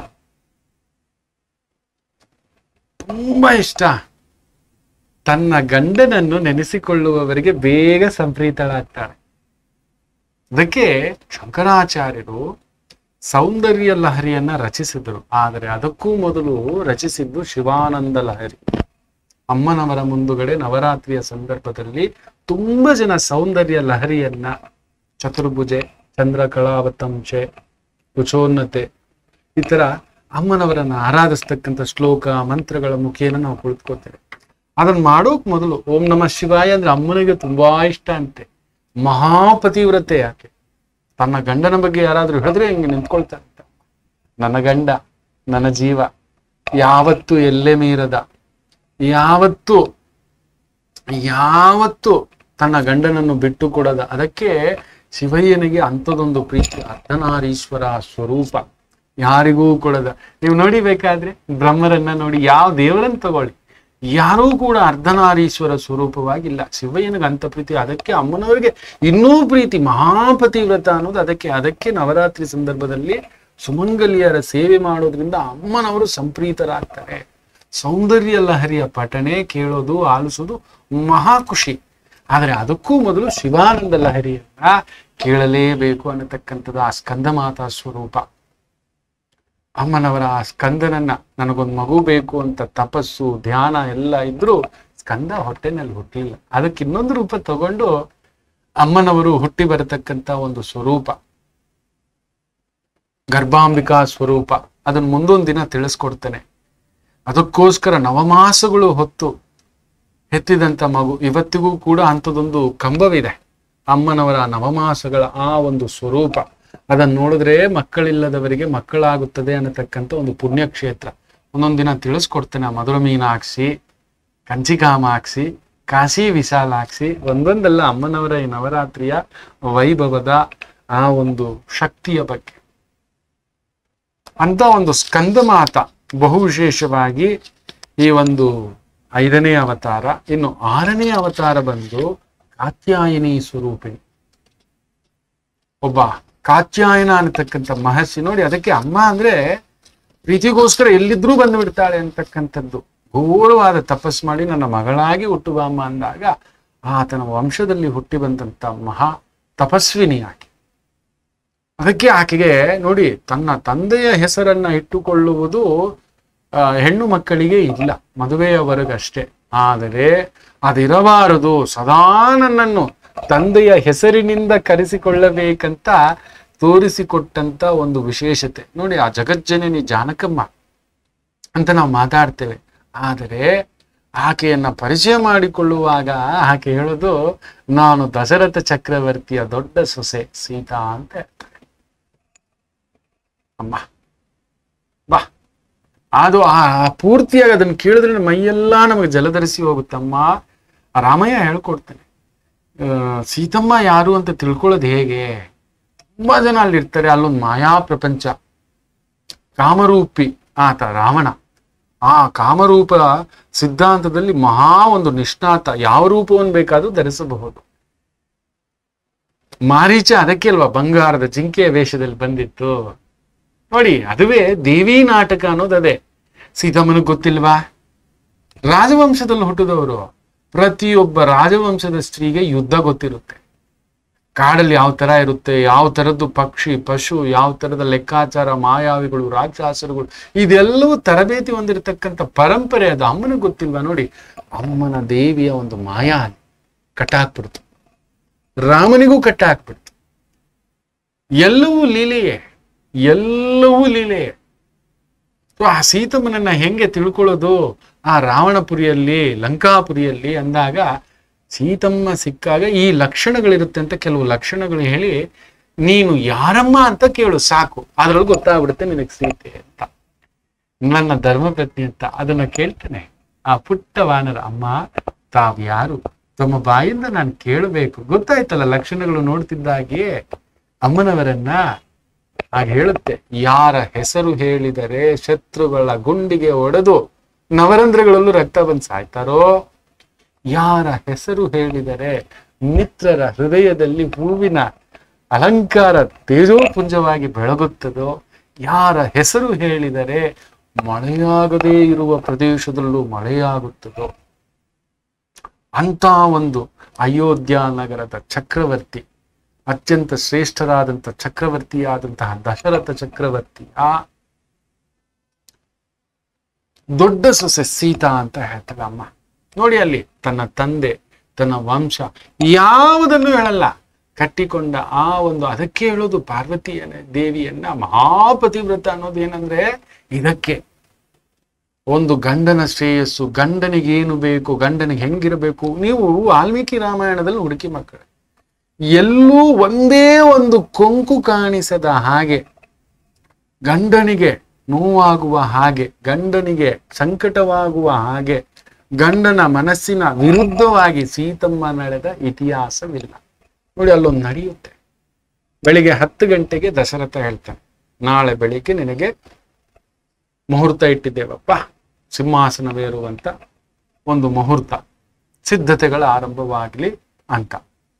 ತುಂಬಾ ಇಷ್ಟ ತನ್ನ ಗಂಡನನ್ನು ನೆನೆಸಿಕೊಳ್ಳುವವರಿಗೆ ಬೇಗ ಸಂಪ್ರೀತಳಾಗ್ತಾಳೆ ಅದಕ್ಕೆ ಶಂಕರಾಚಾರ್ಯರು ಸೌಂದರ್ಯ ಲಹರಿಯನ್ನ ರಚಿಸಿದರು ಆದರೆ ಅದಕ್ಕೂ ಮೊದಲು ರಚಿಸಿದ್ದು ಶಿವಾನಂದ ಲಹರಿ ಅಮ್ಮನವರ ಮುಂದುಗಡೆ ನವರಾತ್ರಿಯ ಸಂದರ್ಭದಲ್ಲಿ ತುಂಬಾ ಜನ ಸೌಂದರ್ಯ ಲಹರಿಯನ್ನ ಚತುರ್ಭುಜೆ ಚಂದ್ರಕಳಾವತಂಶೆ ಕುಚೋನ್ನತೆ ಈ ತರ ಅಮ್ಮನವರನ್ನ ಆರಾಧಿಸ್ತಕ್ಕಂಥ ಶ್ಲೋಕ ಮಂತ್ರಗಳ ಮುಖೇನ ನಾವು ಕುಳಿತುಕೋತೇವೆ ಅದನ್ನ ಮಾಡೋಕ್ ಮೊದಲು ಓಂ ನಮ ಶಿವಾಯ ಅಂದ್ರೆ ಅಮ್ಮನಿಗೆ ತುಂಬಾ ಇಷ್ಟ ಅಂತೆ ಮಹಾಪತಿವ್ರತೆ ಯಾಕೆ ತನ್ನ ಗಂಡನ ಬಗ್ಗೆ ಯಾರಾದ್ರೂ ಹೇಳಿದ್ರೆ ಹಿಂಗೆ ನಿಂತ್ಕೊಳ್ತಾ ಇರ್ತಾರೆ ನನ್ನ ಗಂಡ ನನ್ನ ಜೀವ ಯಾವತ್ತು ಎಲ್ಲೆ ಮೀರದ ಯಾವತ್ತು ಯಾವತ್ತು ತನ್ನ ಗಂಡನನ್ನು ಬಿಟ್ಟು ಕೊಡದ ಅದಕ್ಕೆ ಶಿವಯ್ಯನಿಗೆ ಅಂಥದೊಂದು ಪ್ರೀತಿ ಅರ್ಧನಾರೀಶ್ವರ ಸ್ವರೂಪ ಯಾರಿಗೂ ಕೊಡದ ನೀವು ನೋಡಿ ಬೇಕಾದ್ರೆ ಬ್ರಹ್ಮರನ್ನ ನೋಡಿ ಯಾವ ದೇವರನ್ನ ತಗೊಳ್ಳಿ ಯಾರೂ ಕೂಡ ಅರ್ಧನಾರೀಶ್ವರ ಸ್ವರೂಪವಾಗಿಲ್ಲ ಶಿವಯ್ಯನಿಗೆ ಅಂತ ಪ್ರೀತಿ ಅದಕ್ಕೆ ಅಮ್ಮನವರಿಗೆ ಇನ್ನೂ ಪ್ರೀತಿ ಮಹಾಪತಿವ್ರತ ಅನ್ನೋದು ಅದಕ್ಕೆ ಅದಕ್ಕೆ ನವರಾತ್ರಿ ಸಂದರ್ಭದಲ್ಲಿ ಸುಮಂಗಲಿಯರ ಸೇವೆ ಮಾಡೋದ್ರಿಂದ ಅಮ್ಮನವರು ಸಂಪ್ರೀತರಾಗ್ತಾರೆ ಸೌಂದರ್ಯ ಲಹರಿಯ ಪಠಣೆ ಕೇಳೋದು ಆಲಿಸೋದು ಮಹಾ ಖುಷಿ ಆದರೆ ಅದಕ್ಕೂ ಮೊದಲು ಶಿವಾನಂದ ಲಹರಿಯನ್ನ ಕೇಳಲೇಬೇಕು ಅನ್ನತಕ್ಕಂಥದ್ದು ಆ ಸ್ಕಂದ ಮಾತಾ ಸ್ವರೂಪ ಅಮ್ಮನವರ ಆ ಸ್ಕಂದನನ್ನ ನನಗೊಂದು ಮಗು ಬೇಕು ಅಂತ ತಪಸ್ಸು ಧ್ಯಾನ ಎಲ್ಲ ಇದ್ರೂ ಸ್ಕಂದ ಹೊಟ್ಟೆನಲ್ಲಿ ಹುಟ್ಟಲಿಲ್ಲ ಅದಕ್ಕೆ ಇನ್ನೊಂದು ರೂಪ ತಗೊಂಡು ಅಮ್ಮನವರು ಹುಟ್ಟಿ ಬರತಕ್ಕಂತ ಒಂದು ಸ್ವರೂಪ ಗರ್ಭಾಂಬಿಕಾ ಸ್ವರೂಪ ಅದನ್ನ ಮುಂದೊಂದು ದಿನ ತಿಳಿಸ್ಕೊಡ್ತೇನೆ ಅದಕ್ಕೋಸ್ಕರ ನವಮಾಸಗಳು ಹೊತ್ತು ಹೆತ್ತಿದಂತ ಮಗು ಇವತ್ತಿಗೂ ಕೂಡ ಅಂಥದ್ದೊಂದು ಕಂಬವಿದೆ ಅಮ್ಮನವರ ನವಮಾಸಗಳ ಆ ಒಂದು ಸ್ವರೂಪ ಅದನ್ನು ನೋಡಿದ್ರೆ ಮಕ್ಕಳಿಲ್ಲದವರಿಗೆ ಮಕ್ಕಳಾಗುತ್ತದೆ ಅನ್ನತಕ್ಕಂಥ ಒಂದು ಪುಣ್ಯಕ್ಷೇತ್ರ ಒಂದೊಂದು ದಿನ ತಿಳಿಸ್ಕೊಡ್ತೇನೆ ಆ ಮಧುರ ಮೀನಾಕ್ಷಿ ಕಂಚಿಕಾಮಾಕ್ಷಿ ಕಾಶಿ ವಿಶಾಲಾಕ್ಷಿ ಒಂದೊಂದಲ್ಲ ಅಮ್ಮನವರ ಈ ನವರಾತ್ರಿಯ ವೈಭವದ ಆ ಒಂದು ಶಕ್ತಿಯ ಬಗ್ಗೆ ಅಂತ ಒಂದು ಸ್ಕಂದ ಮಾತ ಬಹು ವಿಶೇಷವಾಗಿ ಈ ಒಂದು ಐದನೇ ಅವತಾರ ಇನ್ನು ಆರನೇ ಅವತಾರ ಬಂದು ಕಾತ್ಯಾಯಿನಿ ಸ್ವರೂಪಿಣಿ ಒಬ್ಬ ಕಾತ್ಯಾಯನ ಅನ್ನತಕ್ಕಂಥ ಮಹರ್ಷಿ ನೋಡಿ ಅದಕ್ಕೆ ಅಮ್ಮ ಅಂದ್ರೆ ಪ್ರೀತಿಗೋಸ್ಕರ ಎಲ್ಲಿದ್ರೂ ಬಂದು ಬಿಡ್ತಾಳೆ ಅಂತಕ್ಕಂಥದ್ದು ಘೋರವಾದ ತಪಸ್ ಮಾಡಿ ನನ್ನ ಮಗಳಾಗಿ ಹುಟ್ಟುವ ಅಮ್ಮ ಅಂದಾಗ ಆತನ ವಂಶದಲ್ಲಿ ಹುಟ್ಟಿ ಬಂದಂತ ಮಹಾ ತಪಸ್ವಿನಿ ಆಕೆ ಅದಕ್ಕೆ ಆಕೆಗೆ ನೋಡಿ ತನ್ನ ತಂದೆಯ ಹೆಸರನ್ನ ಇಟ್ಟುಕೊಳ್ಳುವುದು ಆ, ಹೆಣ್ಣು ಮಕ್ಕಳಿಗೆ ಇಲ್ಲ ಮದುವೆಯವರೆಗಷ್ಟೇ ಆದರೆ ಅದಿರಬಾರದು ಸದಾ ನನ್ನನ್ನು ತಂದೆಯ ಹೆಸರಿನಿಂದ ಕರೆಸಿಕೊಳ್ಳಬೇಕಂತ ತೋರಿಸಿಕೊಟ್ಟಂತ ಒಂದು ವಿಶೇಷತೆ ನೋಡಿ ಆ ಜಗಜ್ಜನನಿ ಜಾನಕಮ್ಮ ಅಂತ ನಾವು ಮಾತಾಡ್ತೇವೆ ಆದರೆ ಆಕೆಯನ್ನ ಪರಿಚಯ ಮಾಡಿಕೊಳ್ಳುವಾಗ ಆಕೆ ಹೇಳೋದು ನಾನು ದಶರಥ ಚಕ್ರವರ್ತಿಯ ದೊಡ್ಡ ಸೊಸೆ ಸೀತಾ ಅಂತ ಹೇಳ್ತಾರೆ ಅಮ್ಮ ಬಾ ಅದು ಆ ಆ ಪೂರ್ತಿಯಾಗಿ ಅದನ್ನು ಕೇಳಿದ್ರೆ ಮೈಯೆಲ್ಲ ನಮಗೆ ಜಲಧರಿಸಿ ಹೋಗುತ್ತಮ್ಮ ಆ ರಾಮಯ್ಯ ಹೇಳ್ಕೊಡ್ತಾನೆ ಆ, ಸೀತಮ್ಮ ಯಾರು ಅಂತ ತಿಳ್ಕೊಳ್ಳೋದು ಹೇಗೆ ತುಂಬಾ ಜನ ಅಲ್ಲಿ ಇರ್ತಾರೆ ಅಲ್ಲೊಂದು ಮಾಯಾ ಪ್ರಪಂಚ ಕಾಮರೂಪಿ ಆತ ರಾವಣ ಆ ಕಾಮರೂಪ ಸಿದ್ಧಾಂತದಲ್ಲಿ ಮಹಾ ಒಂದು ನಿಷ್ಣಾತ ಯಾವ ರೂಪವನ್ನು ಬೇಕಾದ್ರೂ ಧರಿಸಬಹುದು ಮಾರೀಚ ಅದಕ್ಕೆ ಅಲ್ವಾ ಬಂಗಾರದ ಜಿಂಕೆಯ ವೇಷದಲ್ಲಿ ಬಂದಿತ್ತು ನೋಡಿ ಅದುವೇ ದೇವಿ ನಾಟಕ ಅನ್ನೋದು ಅದೇ ಸೀತಮ್ಮನಿಗೆ ಗೊತ್ತಿಲ್ವಾ ರಾಜವಂಶದಲ್ಲಿ ಹುಟ್ಟಿದವರು ಪ್ರತಿಯೊಬ್ಬ ರಾಜವಂಶದ ಸ್ತ್ರೀಗೆ ಯುದ್ಧ ಗೊತ್ತಿರುತ್ತೆ ಕಾಡಲ್ಲಿ ಯಾವ ತರ ಇರುತ್ತೆ ಯಾವ ತರದ್ದು ಪಕ್ಷಿ ಪಶು ಯಾವ ತರದ ಲೆಕ್ಕಾಚಾರ ಮಾಯಾವಿಗಳು ರಾಕ್ಷಸರುಗಳು ಇದೆಲ್ಲವೂ ತರಬೇತಿ ಹೊಂದಿರತಕ್ಕಂಥ ಪರಂಪರೆ ಅದು ಅಮ್ಮನಿಗೆ ಗೊತ್ತಿಲ್ವಾ ನೋಡಿ ಅಮ್ಮನ ದೇವಿಯ ಒಂದು ಮಾಯಾ ಕಟ್ಟಾಕ್ಬಿಡ್ತು ರಾಮನಿಗೂ ಕಟ್ಟಾಕ್ಬಿಡ್ತು ಎಲ್ಲವೂ ಲೀಲೆಯೇ ಎಲ್ಲವೂ ಲೀಲೆಯೇ ಸೊ ಆ ಸೀತಮ್ಮನನ್ನ ಹೆಂಗೆ ತಿಳ್ಕೊಳ್ಳೋದು ಆ ರಾವಣಪುರಿಯಲ್ಲಿ ಲಂಕಾಪುರಿಯಲ್ಲಿ ಅಂದಾಗ ಸೀತಮ್ಮ ಸಿಕ್ಕಾಗ ಈ ಲಕ್ಷಣಗಳಿರುತ್ತೆ ಅಂತ ಕೆಲವು ಲಕ್ಷಣಗಳು ಹೇಳಿ ನೀನು ಯಾರಮ್ಮ ಅಂತ ಕೇಳು ಸಾಕು ಅದ್ರೊಳಗೆ ಗೊತ್ತಾಗ್ಬಿಡುತ್ತೆ ನಿನಗೆ ಸೀತೆ ಅಂತ ನನ್ನ ಧರ್ಮಪತ್ನಿ ಅಂತ ಅದನ್ನ ಕೇಳ್ತೇನೆ ಆ ಪುಟ್ಟ ವಾನರ ಅಮ್ಮ ತಾವ್ ಯಾರು ತಮ್ಮ ಬಾಯಿಂದ ನಾನು ಕೇಳಬೇಕು ಗೊತ್ತಾಯ್ತಲ್ಲ ಲಕ್ಷಣಗಳು ನೋಡ್ತಿದ್ದಾಗೆ ಅಮ್ಮನವರನ್ನ ಆಗ ಹೇಳುತ್ತೆ ಯಾರ ಹೆಸರು ಹೇಳಿದರೆ ಶತ್ರುಗಳ ಗುಂಡಿಗೆ ಒಡೆದು ನವರಂಧ್ರಗಳಲ್ಲೂ ರಕ್ತ ಬಂದು ಸಾಯ್ತಾರೋ ಯಾರ ಹೆಸರು ಹೇಳಿದರೆ ಮಿತ್ರರ ಹೃದಯದಲ್ಲಿ ಹೂವಿನ ಅಲಂಕಾರ ತೇಜೋಪುಂಜವಾಗಿ ಬೆಳಗುತ್ತದೋ ಯಾರ ಹೆಸರು ಹೇಳಿದರೆ ಮಳೆಯಾಗದೇ ಇರುವ ಪ್ರದೇಶದಲ್ಲೂ ಮಳೆಯಾಗುತ್ತದೋ ಅಂತ ಒಂದು ಅಯೋಧ್ಯ ನಗರದ ಚಕ್ರವರ್ತಿ ಅತ್ಯಂತ ಶ್ರೇಷ್ಠರಾದಂಥ ಚಕ್ರವರ್ತಿಯಾದಂತಹ ದಶರಥ ಚಕ್ರವರ್ತಿ ಆ ದೊಡ್ಡ ಸೊಸೆ ಸೀತಾ ಅಂತ ಹೇಳ್ತಾರೆ ಅಮ್ಮ ನೋಡಿ ಅಲ್ಲಿ ತನ್ನ ತಂದೆ ತನ್ನ ವಂಶ ಯಾವುದನ್ನು ಹೇಳಲ್ಲ ಕಟ್ಟಿಕೊಂಡ ಆ ಒಂದು ಅದಕ್ಕೆ ಹೇಳೋದು ಪಾರ್ವತಿಯನ್ನ ದೇವಿಯನ್ನ ಮಹಾಪತಿವ್ರತ ಅನ್ನೋದು ಏನಂದ್ರೆ ಇದಕ್ಕೆ ಒಂದು ಗಂಡನ ಶ್ರೇಯಸ್ಸು ಗಂಡನಿಗೆ ಏನು ಬೇಕು ಗಂಡನಿಗೆ ಹೆಂಗಿರಬೇಕು ನೀವು ವಾಲ್ಮೀಕಿ ರಾಮಾಯಣದಲ್ಲಿ ಹುಡುಕಿ ಮಕ್ಕಳು ಎಲ್ಲೂ ಒಂದೇ ಒಂದು ಕೊಂಕು ಕಾಣಿಸದ ಹಾಗೆ ಗಂಡನಿಗೆ ನೋವಾಗುವ ಹಾಗೆ ಗಂಡನಿಗೆ ಸಂಕಟವಾಗುವ ಹಾಗೆ ಗಂಡನ ಮನಸ್ಸಿನ ವಿರುದ್ಧವಾಗಿ ಸೀತಮ್ಮ ನಡೆದ ಇತಿಹಾಸವಿಲ್ಲ ನೋಡಿ ಅಲ್ಲೊಂದು ನಡೆಯುತ್ತೆ ಬೆಳಿಗ್ಗೆ ಹತ್ತು ಗಂಟೆಗೆ ದಶರಥ ಹೇಳ್ತಾನೆ ನಾಳೆ ಬೆಳಿಗ್ಗೆ ನಿನಗೆ ಮುಹೂರ್ತ ಇಟ್ಟಿದ್ದೇವಪ್ಪ ಸಿಂಹಾಸನವೇರುವಂತ ಒಂದು ಮುಹೂರ್ತ ಸಿದ್ಧತೆಗಳ ಆರಂಭವಾಗಲಿ ಅಂತ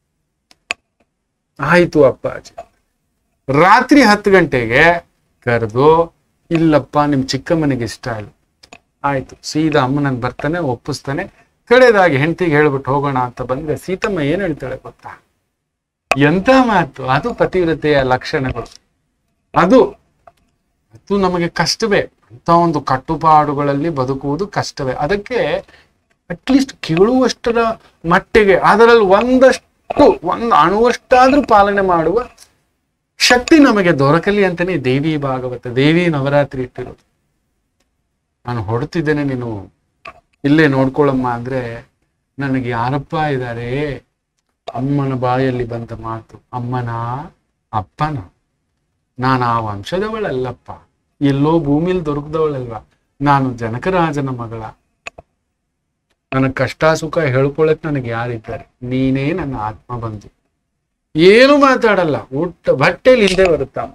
ಆಯ್ತು ಅಪ್ಪಾಜಿ ರಾತ್ರಿ ಹತ್ತು ಗಂಟೆಗೆ ಕರೆದು ಇಲ್ಲಪ್ಪ ನಿಮ್ ಚಿಕ್ಕಮ್ಮನಿಗೆ ಇಷ್ಟ ಇಲ್ಲ ಆಯ್ತು ಸೀದಾ ಅಮ್ಮನನ್ ಬರ್ತಾನೆ ಒಪ್ಪಿಸ್ತಾನೆ ಕಡೆದಾಗಿ ಹೆಂಡತಿಗೆ ಹೇಳ್ಬಿಟ್ಟು ಹೋಗೋಣ ಅಂತ ಬಂದ್ರೆ ಸೀತಮ್ಮ ಏನ್ ಹೇಳ್ತಾಳೆ ಗೊತ್ತಾ ಎಂತ ಮಾತು ಅದು ಪತಿವ್ರತೆಯ ಲಕ್ಷಣಗಳು ಅದು ಅದು ನಮಗೆ ಕಷ್ಟವೇ ಅಂತ ಒಂದು ಕಟ್ಟುಪಾಡುಗಳಲ್ಲಿ ಬದುಕುವುದು ಕಷ್ಟವೇ ಅದಕ್ಕೆ ಅಟ್ಲೀಸ್ಟ್ ಕೇಳುವಷ್ಟರ ಮಟ್ಟಿಗೆ ಅದರಲ್ಲಿ ಒಂದಷ್ಟು ಒಂದು ಅಣುವಷ್ಟಾದ್ರೂ ಪಾಲನೆ ಮಾಡುವ ಶಕ್ತಿ ನಮಗೆ ದೊರಕಲಿ ಅಂತಾನೆ ದೇವಿ ಭಾಗವತ ದೇವಿ ನವರಾತ್ರಿ ಇಟ್ಟಿರೋದು ನಾನು ಹೊಡ್ತಿದ್ದೇನೆ ನೀನು ಇಲ್ಲೇ ನೋಡ್ಕೊಳ್ಳಮ್ಮ ಅಂದ್ರೆ ನನಗೆ ಯಾರಪ್ಪ ಇದ್ದಾರೆ ಅಮ್ಮನ ಬಾಯಲ್ಲಿ ಬಂದ ಮಾತು ಅಮ್ಮನ ಅಪ್ಪನ ನಾನು ಆ ವಂಶದವಳಲ್ಲಪ್ಪ ಎಲ್ಲೋ ಭೂಮಿಲಿ ದೊರಕದವಳಲ್ವ ನಾನು ಜನಕರಾಜನ ಮಗಳ ನನಗೆ ಕಷ್ಟ ಸುಖ ಹೇಳ್ಕೊಳಕ್ ನನಗೆ ಯಾರಿದ್ದಾರೆ ನೀನೇ ನನ್ನ ಆತ್ಮ ಬಂದು ಏನು ಮಾತಾಡಲ್ಲ ಊಟ ಬಟ್ಟೆಲಿ ಹಿಂದೆ ಬರುತ್ತಮ್ಮ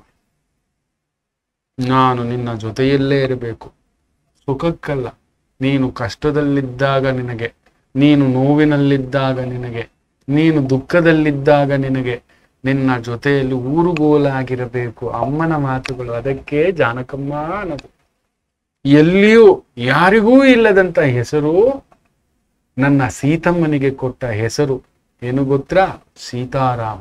ನಾನು ನಿನ್ನ ಜೊತೆಯಲ್ಲೇ ಇರಬೇಕು ಸುಖಕ್ಕಲ್ಲ ನೀನು ಕಷ್ಟದಲ್ಲಿದ್ದಾಗ ನಿನಗೆ ನೀನು ನೋವಿನಲ್ಲಿದ್ದಾಗ ನಿನಗೆ ನೀನು ದುಃಖದಲ್ಲಿದ್ದಾಗ ನಿನಗೆ ನಿನ್ನ ಜೊತೆಯಲ್ಲಿ ಊರುಗೋಲಾಗಿರಬೇಕು ಅಮ್ಮನ ಮಾತುಗಳು ಅದಕ್ಕೆ ಜಾನಕಮ್ಮ ಅನ್ನೋದು ಎಲ್ಲಿಯೂ ಯಾರಿಗೂ ಇಲ್ಲದಂತ ಹೆಸರು ನನ್ನ ಸೀತಮ್ಮನಿಗೆ ಕೊಟ್ಟ ಹೆಸರು ಏನು ಗೊತ್ತಾ ಸೀತಾರಾಮ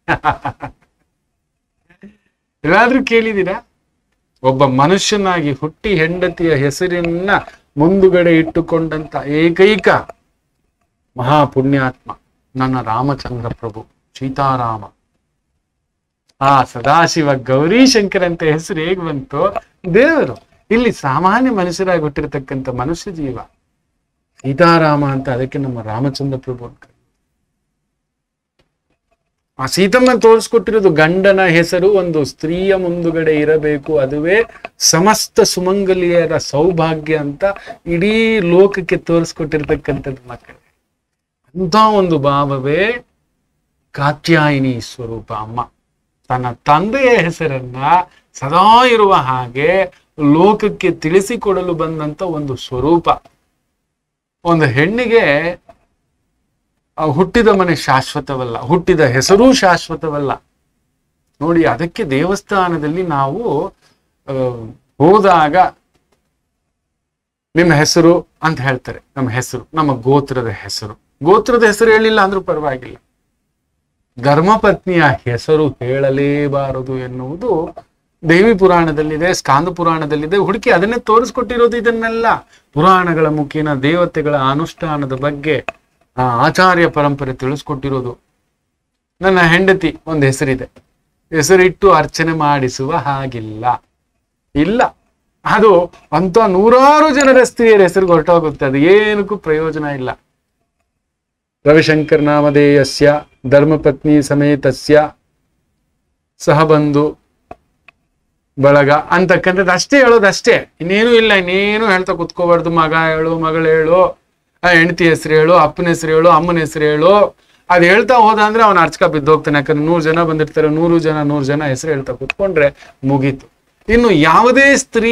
ಎಲ್ಲಾದ್ರೂ ಕೇಳಿದೀರಾ ಒಬ್ಬ ಮನುಷ್ಯನಾಗಿ ಹುಟ್ಟಿ ಹೆಂಡತಿಯ ಹೆಸರನ್ನ ಮುಂದುಗಡೆ ಇಟ್ಟುಕೊಂಡಂತ ಏಕೈಕ ಮಹಾಪುಣ್ಯಾತ್ಮ ನನ್ನ ರಾಮಚಂದ್ರ ಪ್ರಭು ಸೀತಾರಾಮ ಆ ಸದಾಶಿವ ಗೌರೀಶಂಕರ್ ಅಂತ ಹೆಸರು ಹೇಗ್ ಬಂತು ದೇವರು ಇಲ್ಲಿ ಸಾಮಾನ್ಯ ಮನುಷ್ಯರಾಗಿ ಹುಟ್ಟಿರ್ತಕ್ಕಂಥ ಮನುಷ್ಯ ಜೀವ ಸೀತಾರಾಮ ಅಂತ ಅದಕ್ಕೆ ನಮ್ಮ ರಾಮಚಂದ್ರ ಪ್ರಭು ಅಂತ ಕರೀತಾರೆ. ಆ ಸೀತಮ್ಮ ತೋರಿಸ್ಕೊಟ್ಟಿರೋದು ಗಂಡನ ಹೆಸರು ಒಂದು ಸ್ತ್ರೀಯ ಮುಂದುಗಡೆ ಇರಬೇಕು ಅದುವೇ ಸಮಸ್ತ ಸುಮಂಗಲಿಯರ ಸೌಭಾಗ್ಯ ಅಂತ ಇಡೀ ಲೋಕಕ್ಕೆ ತೋರಿಸ್ಕೊಟ್ಟಿರ್ತಕ್ಕಂಥದ್ದು ಮಕ್ಕಳೇ ಅಂತ ಒಂದು ಭಾವವೇ ಕಾತ್ಯಾಯಿನಿ ಸ್ವರೂಪ ಅಮ್ಮ ತನ್ನ ತಂದೆಯ ಹೆಸರನ್ನ ಸದಾ ಇರುವ ಹಾಗೆ ಲೋಕಕ್ಕೆ ತಿಳಿಸಿಕೊಡಲು ಬಂದಂತ ಒಂದು ಸ್ವರೂಪ ಒಂದು ಹೆಣ್ಣಿಗೆ ಆ ಹುಟ್ಟಿದ ಮನೆ ಶಾಶ್ವತವಲ್ಲ ಹುಟ್ಟಿದ ಹೆಸರೂ ಶಾಶ್ವತವಲ್ಲ ನೋಡಿ ಅದಕ್ಕೆ ದೇವಸ್ಥಾನದಲ್ಲಿ ನಾವು ಆ, ಹೋದಾಗ ನಿಮ್ಮ ಹೆಸರು ಅಂತ ಹೇಳ್ತಾರೆ ನಮ್ಮ ಹೆಸರು ನಮ್ಮ ಗೋತ್ರದ ಹೆಸರು ಗೋತ್ರದ ಹೆಸರು ಹೇಳಿಲ್ಲ ಅಂದ್ರೂ ಪರವಾಗಿಲ್ಲ ಧರ್ಮಪತ್ನಿಯ ಹೆಸರು ಹೇಳಲೇಬಾರದು ಎನ್ನುವುದು ದೇವಿ ಪುರಾಣದಲ್ಲಿದೆ ಸ್ಕಾಂದ ಪುರಾಣದಲ್ಲಿದೆ ಹುಡುಕಿ ಅದನ್ನೇ ತೋರಿಸ್ಕೊಟ್ಟಿರೋದು ಇದನ್ನೆಲ್ಲ ಪುರಾಣಗಳ ಮುಖೇನ ದೇವತೆಗಳ ಅನುಷ್ಠಾನದ ಬಗ್ಗೆ ಆ ಆಚಾರ್ಯ ಪರಂಪರೆ ತಿಳಿಸ್ಕೊಟ್ಟಿರೋದು ನನ್ನ ಹೆಂಡತಿ ಒಂದು ಹೆಸರಿದೆ ಹೆಸರಿಟ್ಟು ಅರ್ಚನೆ ಮಾಡಿಸುವ ಹಾಗಿಲ್ಲ ಇಲ್ಲ ಅದು ಅಂತ ನೂರಾರು ಜನರ ಸ್ತ್ರೀಯರ ಹೆಸರು ಹೊರಟೋಗುತ್ತೆ ಅದು ಏನಕ್ಕೂ ಪ್ರಯೋಜನ ಇಲ್ಲ ರವಿಶಂಕರ್ ನಾಮಧೇಯಸ್ಯ ಧರ್ಮಪತ್ನಿ ಸಮೇತಸ್ಯ ಸಹಬಂಧು ಬಳಗ ಅಂತಕ್ಕಂಥದ್ದು ಅಷ್ಟೇ ಹೇಳೋದು ಅಷ್ಟೇ ಇನ್ನೇನು ಇಲ್ಲ ಇನ್ನೇನು ಹೇಳ್ತಾ ಕುತ್ಕೋಬಾರ್ದು ಮಗ ಹೇಳು ಮಗಳು ಹೇಳು ಆ ಹೆಂಡತಿ ಹೆಸರು ಹೇಳು ಅಪ್ಪನ ಹೆಸರು ಹೇಳು ಅಮ್ಮನ ಹೆಸರು ಹೇಳು ಅದ್ ಹೇಳ್ತಾ ಹೋದ ಅಂದ್ರೆ ಅವನ ಅರ್ಚಕ ಬಿದ್ದೋಗ್ತಾನೆ ಯಾಕಂದ್ರೆ ನೂರು ಜನ ಬಂದಿರ್ತಾರೆ ನೂರು ಜನ ನೂರು ಜನ ಹೆಸರು ಹೇಳ್ತಾ ಕುತ್ಕೊಂಡ್ರೆ ಮುಗೀತು ಇನ್ನು ಯಾವುದೇ ಸ್ತ್ರೀ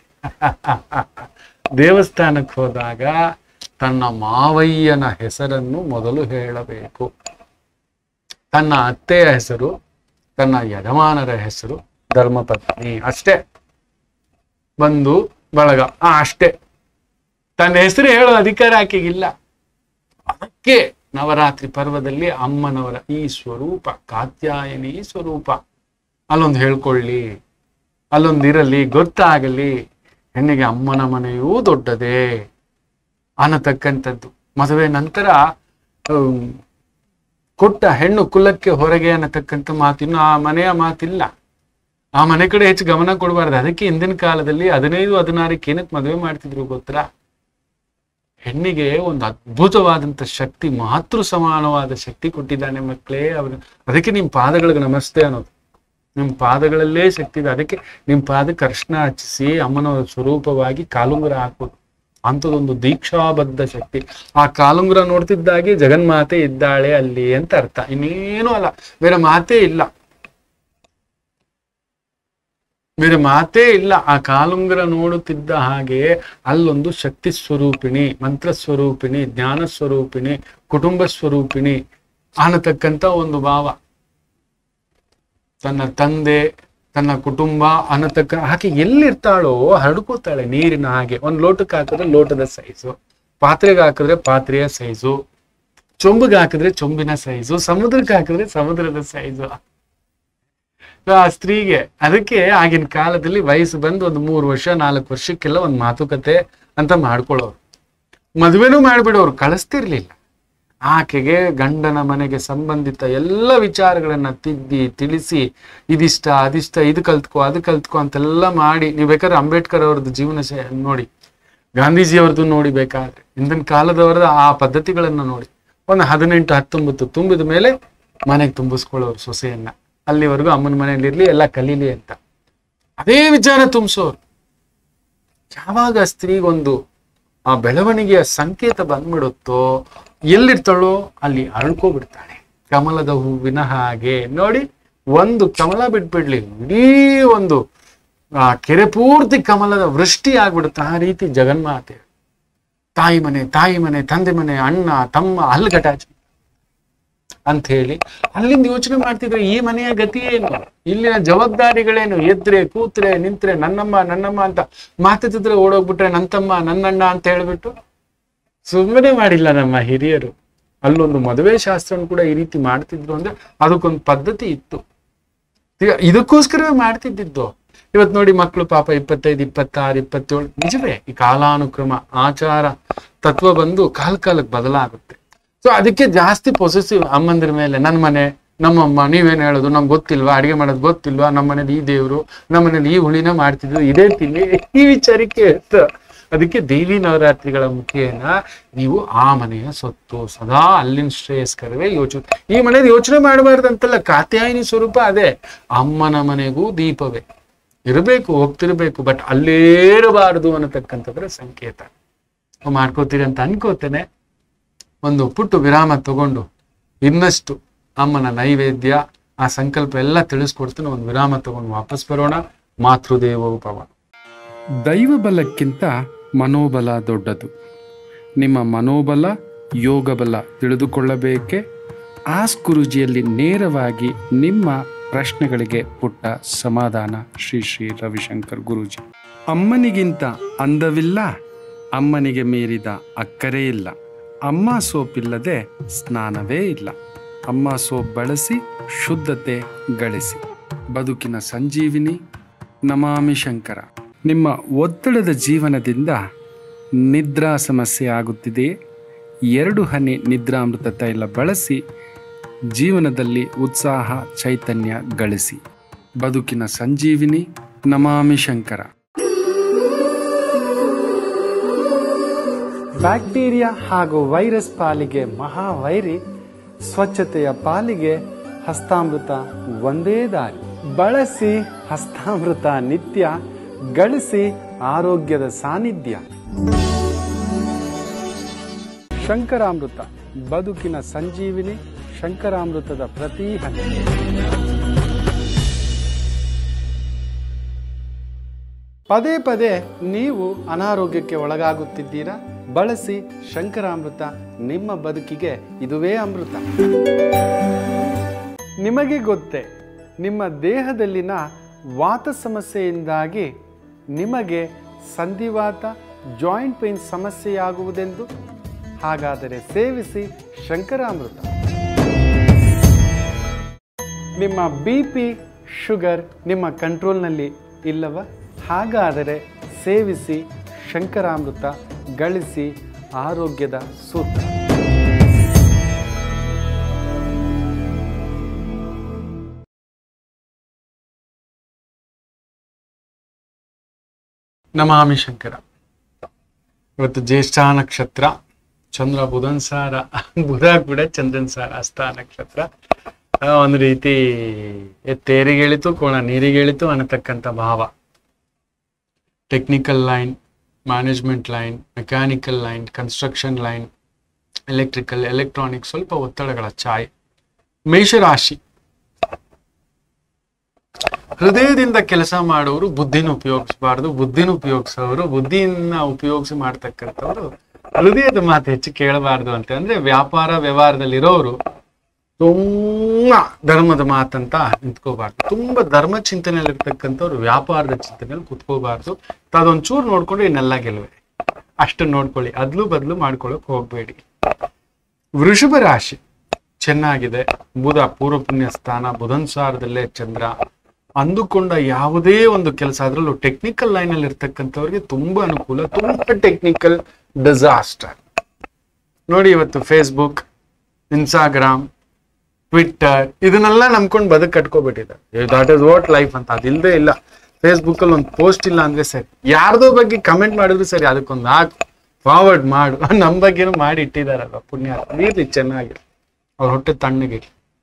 ದೇವಸ್ಥಾನಕ್ಕೆ ಹೋದಾಗ ತನ್ನ ಮಾವಯ್ಯನ ಹೆಸರನ್ನು ಮೊದಲು ಹೇಳಬೇಕು ತನ್ನ ಅತ್ತೆಯ ಹೆಸರು ತನ್ನ ಯಜಮಾನರ ಹೆಸರು ಧರ್ಮಪತ್ನಿ ಅಷ್ಟೇ ಬಂದು ಬಳಗ ಆ ಅಷ್ಟೇ ತನ್ನ ಹೆಸರು ಹೇಳೋ ಅಧಿಕಾರ ಆಕೆಗಿಲ್ಲ ಅದಕ್ಕೆ ನವರಾತ್ರಿ ಪರ್ವದಲ್ಲಿ ಅಮ್ಮನವರ ಈ ಸ್ವರೂಪ ಕಾತ್ಯಾಯನಿ ಸ್ವರೂಪ ಅಲ್ಲೊಂದು ಹೇಳ್ಕೊಳ್ಳಿ ಅಲ್ಲೊಂದಿರಲಿ ಗೊತ್ತಾಗಲಿ ಹೆಣ್ಣಿಗೆ ಅಮ್ಮನ ಮನೆಯೂ ದೊಡ್ಡದೇ ಅನ್ನತಕ್ಕಂಥದ್ದು ಮದುವೆ ನಂತರ ಅಮ್, ಕೊಟ್ಟ ಹೆಣ್ಣು ಕುಲಕ್ಕೆ ಹೊರಗೆ ಅನ್ನತಕ್ಕಂಥ ಮಾತು ಇನ್ನು ಆ ಮನೆಯ ಮಾತಿಲ್ಲ ಆ ಮನೆ ಕಡೆ ಹೆಚ್ಚು ಗಮನ ಕೊಡಬಾರ್ದು ಅದಕ್ಕೆ ಹಿಂದಿನ ಕಾಲದಲ್ಲಿ ಹದಿನೈದು ಹದಿನಾರಕ್ಕೆ ಏನಕ್ಕೆ ಮದುವೆ ಮಾಡ್ತಿದ್ರು ಗೊತ್ತಾ ಹೆಣ್ಣಿಗೆ ಒಂದು ಅದ್ಭುತವಾದಂತ ಶಕ್ತಿ ಮಾತೃ ಸಮಾನವಾದ ಶಕ್ತಿ ಕೊಟ್ಟಿದ್ದಾನೆ ಮಕ್ಕಳೇ ಅವರು ಅದಕ್ಕೆ ನಿಮ್ ಪಾದಗಳಿಗೆ ನಮಸ್ತೆ ಅನ್ನೋದು ನಿಮ್ ಪಾದಗಳಲ್ಲೇ ಶಕ್ತಿ ಇದೆ ಅದಕ್ಕೆ ನಿಮ್ ಪಾದಕ್ಕೆ ಅರ್ಶನ ಹಚ್ಚಿಸಿ ಅಮ್ಮನ ಸ್ವರೂಪವಾಗಿ ಕಾಲುಂಗುರ ಹಾಕೋದು ಅಂಥದ್ದೊಂದು ದೀಕ್ಷಾಬದ್ಧ ಶಕ್ತಿ ಆ ಕಾಲುಂಗುರ ನೋಡ್ತಿದ್ದಾಗೆ ಜಗನ್ಮಾತೆ ಇದ್ದಾಳೆ ಅಲ್ಲಿ ಅಂತ ಅರ್ಥ ಇನ್ನೇನು ಅಲ್ಲ ಬೇರೆ ಮಾತೇ ಇಲ್ಲ ಬೇರೆ ಮಾತೇ ಇಲ್ಲ ಆ ಕಾಲುಂಗುರ ನೋಡುತ್ತಿದ್ದ ಹಾಗೆ ಅಲ್ಲೊಂದು ಶಕ್ತಿ ಸ್ವರೂಪಿಣಿ ಮಂತ್ರ ಸ್ವರೂಪಿಣಿ ಜ್ಞಾನ ಸ್ವರೂಪಿಣಿ ಕುಟುಂಬ ಸ್ವರೂಪಿಣಿ ಅನ್ನತಕ್ಕಂತ ಒಂದು ಭಾವ ತನ್ನ ತಂದೆ ತನ್ನ ಕುಟುಂಬ ಅನ್ನತಕ್ಕ ಆಕೆ ಎಲ್ಲಿರ್ತಾಳೋ ಹರಡ್ಕೋತಾಳೆ ನೀರಿನ ಹಾಗೆ ಒಂದ್ ಲೋಟಕ್ಕೆ ಹಾಕಿದ್ರೆ ಲೋಟದ ಸೈಜು ಪಾತ್ರೆಗೆ ಹಾಕಿದ್ರೆ ಪಾತ್ರೆಯ ಸೈಜು ಚೊಂಬಿಗೆ ಹಾಕಿದ್ರೆ ಚೊಂಬಿನ ಸೈಜು ಸಮುದ್ರಕ್ಕೆ ಹಾಕಿದ್ರೆ ಸಮುದ್ರದ ಸೈಜು ಆ ಸ್ತ್ರೀಗೆ ಅದಕ್ಕೆ ಆಗಿನ ಕಾಲದಲ್ಲಿ ವಯಸ್ಸು ಬಂದು ಒಂದು ಮೂರು ವರ್ಷ ನಾಲ್ಕು ವರ್ಷಕ್ಕೆಲ್ಲ ಒಂದು ಮಾತುಕತೆ ಅಂತ ಮಾಡ್ಕೊಳ್ಳೋರು ಮದುವೆನೂ ಮಾಡ್ಬಿಡೋರು ಕಳಿಸ್ತಿರ್ಲಿಲ್ಲ ಆಕೆಗೆ ಗಂಡನ ಮನೆಗೆ ಸಂಬಂಧಿತ ಎಲ್ಲ ವಿಚಾರಗಳನ್ನ ತಿದ್ದಿ ತಿಳಿಸಿ ಇದಿಷ್ಟ ಅದಿಷ್ಟ ಇದು ಕಲ್ತ್ಕೋ ಅದು ಕಲ್ತ್ಕೋ ಅಂತೆಲ್ಲ ಮಾಡಿ ನೀವು ಬೇಕಾದ್ರೆ ಅಂಬೇಡ್ಕರ್ ಅವ್ರದ್ದು ಜೀವನ ಶೈ- ನೋಡಿ ಗಾಂಧೀಜಿ ಅವ್ರದ್ದು ನೋಡಿ ಬೇಕಾದ್ರೆ ಹಿಂದಿನ ಕಾಲದವರದ ಆ ಪದ್ಧತಿಗಳನ್ನ ನೋಡಿ ಒಂದು ಹದಿನೆಂಟು ಹತ್ತೊಂಬತ್ತು ತುಂಬಿದ ಮೇಲೆ ಮನೆಗೆ ತುಂಬಿಸ್ಕೊಳ್ಳೋರು ಸೊಸೆಯನ್ನ ಅಲ್ಲಿವರೆಗೂ ಅಮ್ಮನ ಮನೆಯಲ್ಲಿ ಇರ್ಲಿ ಎಲ್ಲ ಕಲೀಲಿ ಅಂತ ಅದೇ ವಿಚಾರ ತುಂಬಿಸೋರು ಯಾವಾಗ ಸ್ತ್ರೀಗೊಂದು ಆ ಬೆಳವಣಿಗೆಯ ಸಂಕೇತ ಬಂದ್ಬಿಡುತ್ತೋ ಎಲ್ಲಿರ್ತಾಳೋ ಅಲ್ಲಿ ಅಳ್ಕೋಬಿಡ್ತಾಳೆ ಕಮಲದ ಹೂವಿನ ಹಾಗೆ ನೋಡಿ ಒಂದು ಕಮಲ ಬಿಟ್ಬಿಡ್ಲಿ ಇಡೀ ಒಂದು ಆ ಕೆರೆ ಪೂರ್ತಿ ಕಮಲದ ವೃಷ್ಟಿ ಆಗ್ಬಿಡುತ್ತೆ ಆ ರೀತಿ ಜಗನ್ಮಾತೆ ತಾಯಿ ಮನೆ ತಾಯಿ ಮನೆ ತಂದೆ ಮನೆ ಅಣ್ಣ ತಮ್ಮ ಅಲ್ಗಟಾಚಿ ಅಂತ ಹೇಳಿ ಅಲ್ಲಿಂದ ಯೋಚನೆ ಮಾಡ್ತಿದ್ರೆ ಈ ಮನೆಯ ಗತಿ ಏನು ಇಲ್ಲಿನ ಜವಾಬ್ದಾರಿಗಳೇನು ಎದ್ರೆ ಕೂತ್ರೆ ನಿಂತ್ರೆ ನನ್ನಮ್ಮ ನನ್ನಮ್ಮ ಅಂತ ಮಾತಾಡ್ತಿದ್ರೆ ಓಡೋಗ್ಬಿಟ್ರೆ ನನ್ನಮ್ಮ ನನ್ನಣ್ಣ ಅಂತ ಹೇಳ್ಬಿಟ್ಟು ಸುಮ್ಮನೆ ಮಾಡಿಲ್ಲ ನಮ್ಮ ಹಿರಿಯರು ಅಲ್ಲೊಂದು ಮದುವೆ ಶಾಸ್ತ್ರವನ್ನು ಕೂಡ ಈ ರೀತಿ ಮಾಡ್ತಿದ್ರು ಅಂದ್ರೆ ಅದಕ್ಕೊಂದು ಪದ್ಧತಿ ಇತ್ತು ಈಗ ಇದಕ್ಕೋಸ್ಕರವೇ ಮಾಡ್ತಿದ್ದಿದ್ದು ಇವತ್ತು ನೋಡಿ ಮಕ್ಕಳು ಪಾಪ ಇಪ್ಪತ್ತೈದು ಇಪ್ಪತ್ತಾರು ಇಪ್ಪತ್ತೇಳು ನಿಜವೇ ಈ ಕಾಲಾನುಕ್ರಮ ಆಚಾರ ತತ್ವ ಬಂದು ಕಾಲ ಕಾಲಕ್ಕೆ ಬದಲಾಗುತ್ತೆ ಸೊ ಅದಕ್ಕೆ ಜಾಸ್ತಿ ಪೊಸೆಸಿವ್ ಅಮ್ಮಂದ್ರ ಮೇಲೆ ನನ್ನ ಮನೆ ನಮ್ಮಮ್ಮ ನೀವೇನ್ ಹೇಳೋದು ನಮ್ಗೆ ಗೊತ್ತಿಲ್ವಾ ಅಡಿಗೆ ಮಾಡೋದು ಗೊತ್ತಿಲ್ವಾ ನಮ್ಮ ಮನೇಲಿ ಈ ದೇವ್ರು ನಮ್ಮ ಮನೇಲಿ ಈ ಹುಳಿನ ಮಾಡ್ತಿದ್ರು ಇದೇ ತಿನ್ನಿ ಈ ವಿಚಾರಕ್ಕೆ ಇತ್ತು. ಅದಕ್ಕೆ ದೇವಿ ನವರಾತ್ರಿಗಳ ಮುಖೇನ ನೀವು ಆ ಮನೆಯ ಸೊತ್ತು ಸದಾ ಅಲ್ಲಿನ ಶ್ರೇಯಸ್ಕರವೇ ಯೋಚನೆ ಈ ಮನೇಲಿ ಯೋಚನೆ ಮಾಡಬಾರ್ದಂತಲ್ಲ ಕಾತ್ಯಾಯಿನಿ ಸ್ವರೂಪ ಅದೇ ಅಮ್ಮನ ಮನೆಗೂ ದೀಪವೇ ಇರಬೇಕು ಹೋಗ್ತಿರ್ಬೇಕು ಬಟ್ ಅಲ್ಲೇರಬಾರದು ಅನ್ನತಕ್ಕಂಥದ್ರ ಸಂಕೇತ ಮಾಡ್ಕೋತೀರಿ ಅಂತ ಅನ್ಕೋತೇನೆ ಒಂದು ಪುಟ್ಟು ವಿರಾಮ ತಗೊಂಡು ಇನ್ನಷ್ಟು ಅಮ್ಮನ ನೈವೇದ್ಯ ಆ ಸಂಕಲ್ಪ ಎಲ್ಲ ತಿಳಿಸ್ಕೊಡ್ತೀನಿ ಒಂದು ವಿರಾಮ ತಗೊಂಡು ವಾಪಸ್ ಬರೋಣ ಮಾತೃದೇವೋಪವ ದೈವ ಬಲಕ್ಕಿಂತ ಮನೋಬಲ ದೊಡ್ಡದು ನಿಮ್ಮ ಮನೋಬಲ ಯೋಗ ಬಲ ತಿಳಿದುಕೊಳ್ಳಬೇಕೆ ಆಸ್ ಗುರುಜಿಯಲ್ಲಿ ನೇರವಾಗಿ ನಿಮ್ಮ ಪ್ರಶ್ನೆಗಳಿಗೆ ಪುಟ್ಟ ಸಮಾಧಾನ ಶ್ರೀ ಶ್ರೀ ರವಿಶಂಕರ್ ಗುರೂಜಿ ಅಮ್ಮನಿಗಿಂತ ಅಂದವಿಲ್ಲ ಅಮ್ಮನಿಗೆ ಮೀರಿದ ಅಕ್ಕರೆ ಇಲ್ಲ ಅಮ್ಮ ಸೋಪಿಲ್ಲದೆ ಸ್ನಾನವೇ ಇಲ್ಲ ಅಮ್ಮ ಸೋಪ್ ಬಳಸಿ ಶುದ್ಧತೆ ಗಳಿಸಿ ಬದುಕಿನ ಸಂಜೀವಿನಿ ನಮಾಮಿ ಶಂಕರ ನಿಮ್ಮ ಒತ್ತಡದ ಜೀವನದಿಂದ ನಿದ್ರಾ ಸಮಸ್ಯೆ ಆಗುತ್ತಿದೆಯೇ ಎರಡು ಹನಿ ನಿದ್ರಾಮೃತ ತೈಲ ಬಳಸಿ ಜೀವನದಲ್ಲಿ ಉತ್ಸಾಹ ಚೈತನ್ಯ ಗಳಿಸಿ ಬದುಕಿನ ಸಂಜೀವಿನಿ ನಮಾಮಿ ಶಂಕರ ಬ್ಯಾಕ್ಟೀರಿಯಾ ಹಾಗೂ ವೈರಸ್ ಪಾಲಿಗೆ ಮಹಾವೈರಿ ಸ್ವಚ್ಛತೆಯ ಪಾಲಿಗೆ ಹಸ್ತಾಮೃತ ಒಂದೇ ದಾರಿ ಬಳಸಿ ಹಸ್ತಾಮೃತ ನಿತ್ಯ ಗಳಿಸಿ ಆರೋಗ್ಯದ ಸಾನ್ನಿಧ್ಯ ಶಂಕರಾಮೃತ ಬದುಕಿನ ಸಂಜೀವಿನಿ ಶಂಕರಾಮೃತದ ಪ್ರತಿ ಹನಿ ಪದೇ ಪದೇ ನೀವು ಅನಾರೋಗ್ಯಕ್ಕೆ ಒಳಗಾಗುತ್ತಿದ್ದೀರಾ ಬಳಸಿ ಶಂಕರಾಮೃತ ನಿಮ್ಮ ಬದುಕಿಗೆ ಇದುವೇ ಅಮೃತ ನಿಮಗೆ ಗೊತ್ತೇ ನಿಮ್ಮ ದೇಹದಲ್ಲಿನ ವಾತ ಸಮಸ್ಯೆಯಿಂದಾಗಿ ನಿಮಗೆ ಸಂಧಿವಾತ ಜಾಯಿಂಟ್ ಪೇನ್ ಸಮಸ್ಯೆಯಾಗುವುದೆಂದು ಹಾಗಾದರೆ ಸೇವಿಸಿ ಶಂಕರಾಮೃತ ನಿಮ್ಮ ಬಿ ಪಿ ಶುಗರ್ ನಿಮ್ಮ ಕಂಟ್ರೋಲ್ನಲ್ಲಿ ಇಲ್ಲವ ಹಾಗಾದರೆ ಸೇವಿಸಿ ಶಂಕರಾಮೃತ ಗಳಿಸಿ ಆರೋಗ್ಯದ ಸೂತ್ರ ನಮಾಮಿ ಶಂಕರ ಇವತ್ತು ಜ್ಯೇಷ್ಠ ನಕ್ಷತ್ರ ಚಂದ್ರ ಬುಧನ್ ಸಾರ ಬುಧ ಕೂಡ ಚಂದ್ರನ್ ಸಾರ ಹಸ್ತ ನಕ್ಷತ್ರ ಆ, ಒಂದು ರೀತಿ ತೇರಿಗೆ ಇಳಿತು ಕೋಣ ನೀರಿಗೆ ಇಳಿತು ಅನ್ನತಕ್ಕಂಥ ಭಾವ technical line management line mechanical line construction line electrical electronic ಸ್ವಲ್ಪ ಒತ್ತಡಗಳ ಛಾಯೆ ಮೇಷರಾಶಿ ಹೃದಯದಿಂದ ಕೆಲಸ ಮಾಡೋರು ಬುದ್ಧಿನ ಉಪಯೋಗಿಸಬಾರ್ದು ಬುದ್ಧಿನ ಉಪಯೋಗಿಸೋರು ಬುದ್ಧಿಯನ್ನ ಉಪಯೋಗಿಸಿ ಮಾಡ್ತಕ್ಕಂಥವ್ರು ಹೃದಯದ ಮಾತು ಹೆಚ್ಚು ಕೇಳಬಾರ್ದು ಅಂತ ಅಂದ್ರೆ ವ್ಯಾಪಾರ ವ್ಯವಹಾರದಲ್ಲಿರೋರು ತುಂಬಾ ಧರ್ಮದ ಮಾತಂತ ನಿಂತ್ಕೋಬಾರ್ದು ತುಂಬಾ ಧರ್ಮ ಚಿಂತನೆಯಲ್ಲಿರ್ತಕ್ಕಂಥವ್ರು ವ್ಯಾಪಾರದ ಚಿಂತನೆಯಲ್ಲಿ ಕುತ್ಕೋಬಾರ್ದು ಅದೊಂಚೂರು ನೋಡ್ಕೊಂಡು ಇನ್ನೆಲ್ಲ ಗೆಲುವೆ ಅಷ್ಟು ನೋಡ್ಕೊಳ್ಳಿ ಅದ್ಲು ಬದ್ಲು ಮಾಡ್ಕೊಳಕ್ ಹೋಗ್ಬೇಡಿ ವೃಷಭ ರಾಶಿ ಚೆನ್ನಾಗಿದೆ ಬುಧ ಪೂರ್ವ ಪುಣ್ಯ ಸ್ಥಾನ ಬುಧನ್ ಸಾರದಲ್ಲೇ ಚಂದ್ರ ಅಂದುಕೊಂಡ ಯಾವುದೇ ಒಂದು ಕೆಲಸ ಅದರಲ್ಲೂ ಟೆಕ್ನಿಕಲ್ ಲೈನ್ ಅಲ್ಲಿ ಇರ್ತಕ್ಕಂಥವ್ರಿಗೆ ತುಂಬಾ ಅನುಕೂಲ ತುಂಬಾ ಟೆಕ್ನಿಕಲ್ ಡಿಸಾಸ್ಟರ್ ನೋಡಿ ಇವತ್ತು ಫೇಸ್ಬುಕ್ ಇನ್ಸ್ಟಾಗ್ರಾಮ್ ಟ್ವಿಟ್ಟರ್ ಇದನ್ನೆಲ್ಲ ನಂಬ್ಕೊಂಡು ಬದುಕು ಕಟ್ಕೊಬಿಟ್ಟಿದ್ದಾರೆ ದಟ್ ಇಸ್ ವಾಟ್ ಲೈಫ್ ಅಂತ ಅದಿಲ್ಲದೆ ಇಲ್ಲ ಫೇಸ್ಬುಕ್ ಅಲ್ಲಿ ಒಂದು ಪೋಸ್ಟ್ ಇಲ್ಲ ಅಂದ್ರೆ ಸರಿ ಯಾರ್ದೋ ಬಗ್ಗೆ ಕಮೆಂಟ್ ಮಾಡಿದ್ರು ಸರಿ ಅದಕ್ಕೊಂದು ಹಾಕು ಫಾರ್ವರ್ಡ್ ಮಾಡು ನಮ್ಮ ಬಗ್ಗೆನೂ ಮಾಡಿ ಇಟ್ಟಿದಾರಲ್ವ ಪುಣ್ಯ ಇರ್ಲಿ ಚೆನ್ನಾಗಿ ಅವ್ರ ಹೊಟ್ಟೆ ತಣ್ಣಗೆ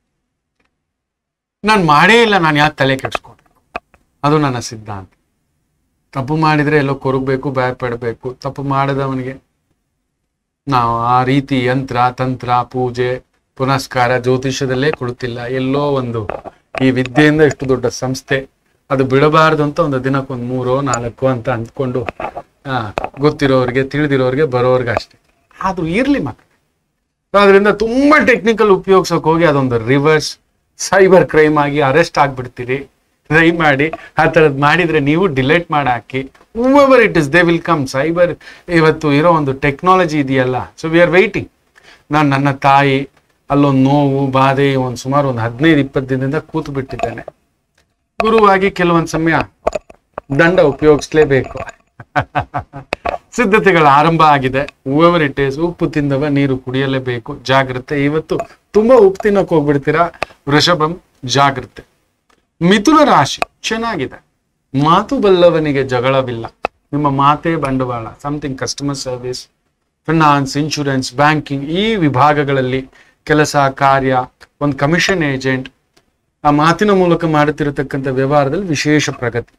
ನಾನು ಮಾಡೇ ಇಲ್ಲ ನಾನು ಯಾಕೆ ತಲೆ ಕೆಡ್ಸ್ಕೊಂಡ್ರೆ ಅದು ನನ್ನ ಸಿದ್ಧಾಂತ ತಪ್ಪು ಮಾಡಿದ್ರೆ ಎಲ್ಲೋ ಕೊರಗಬೇಕು ಭಯ ಪಡಬೇಕು ತಪ್ಪು ಮಾಡದವನಿಗೆ ನಾವು ಆ ರೀತಿ ಯಂತ್ರ ತಂತ್ರ ಪೂಜೆ ಪುನಸ್ಕಾರ ಜ್ಯೋತಿಷ್ಯದಲ್ಲೇ ಕೊಡುತ್ತಿಲ್ಲ ಎಲ್ಲೋ ಒಂದು ಈ ವಿದ್ಯೆಯಿಂದ ಇಷ್ಟು ದೊಡ್ಡ ಸಂಸ್ಥೆ ಅದು ಬಿಡಬಾರ್ದು ಅಂತ ಒಂದು ದಿನಕ್ಕೊಂದು ಮೂರೋ ನಾಲ್ಕು ಅಂತ ಅಂದ್ಕೊಂಡು ಆ, ಗೊತ್ತಿರೋರಿಗೆ ತಿಳಿದಿರೋರಿಗೆ ಬರೋರ್ಗೆ ಅಷ್ಟೇ ಅದು ಇರ್ಲಿ ಮಕ್ಕಳು ಅದರಿಂದ ತುಂಬಾ ಟೆಕ್ನಿಕಲ್ ಉಪಯೋಗಿಸೋಕೆ ಹೋಗಿ ಅದೊಂದು ರಿವರ್ಸ್ ಸೈಬರ್ ಕ್ರೈಮ್ ಆಗಿ ಅರೆಸ್ಟ್ ಆಗ್ಬಿಡ್ತೀರಿ ಟ್ರೈ ಮಾಡಿ ಆ ಥರದ್ದು ಮಾಡಿದ್ರೆ ನೀವು ಡಿಲೇಟ್ ಮಾಡಿ ಹಾಕಿ however it is they will come cyber ಇವತ್ತು ಇರೋ ಒಂದು ಟೆಕ್ನಾಲಜಿ ಇದೆಯಲ್ಲ ಸೊ ವಿ ಆರ್ ವೈಟಿಂಗ್ ನಾನು ನನ್ನ ತಾಯಿ ಅಲ್ಲೊಂದು ನೋವು ಬಾಧೆ ಒಂದು ಸುಮಾರು ಒಂದು ಹದಿನೈದು ಇಪ್ಪತ್ತು ದಿನದಿಂದ ಕೂತು ಬಿಟ್ಟಿದ್ದೇನೆ ಗುರುವಾಗಿ ಕೆಲವೊಂದು ಸಮಯ ದಂಡ ಉಪಯೋಗಿಸ್ಲೇಬೇಕು ಸಿದ್ಧತೆಗಳ ಆರಂಭ ಆಗಿದೆ ಹೂವರ್ ಇಟ್ ಈಸ್ ಉಪ್ಪು ತಿಂದವ ನೀರು ಕುಡಿಯಲೇಬೇಕು ಜಾಗ್ರತೆ ಇವತ್ತು ತುಂಬಾ ಉಪ್ಪು ತಿನ್ನಕ್ ಹೋಗ್ಬಿಡ್ತೀರಾ ವೃಷಭಂ ಜಾಗ್ರತೆ ಮಿಥುನ ರಾಶಿ ಚೆನ್ನಾಗಿದೆ ಮಾತು ಬಲ್ಲವನಿಗೆ ಜಗಳವಿಲ್ಲ ನಿಮ್ಮ ಮಾತೇ ಬಂಡವಾಳ something customer service finance insurance banking ಈ ವಿಭಾಗಗಳಲ್ಲಿ ಕೆಲಸ ಕಾರ್ಯ ಒಂದು ಕಮಿಷನ್ ಏಜೆಂಟ್ ಆ ಮಾತಿನ ಮೂಲಕ ಮಾಡುತ್ತಿರತಕ್ಕಂಥ ವ್ಯವಹಾರದಲ್ಲಿ ವಿಶೇಷ ಪ್ರಗತಿ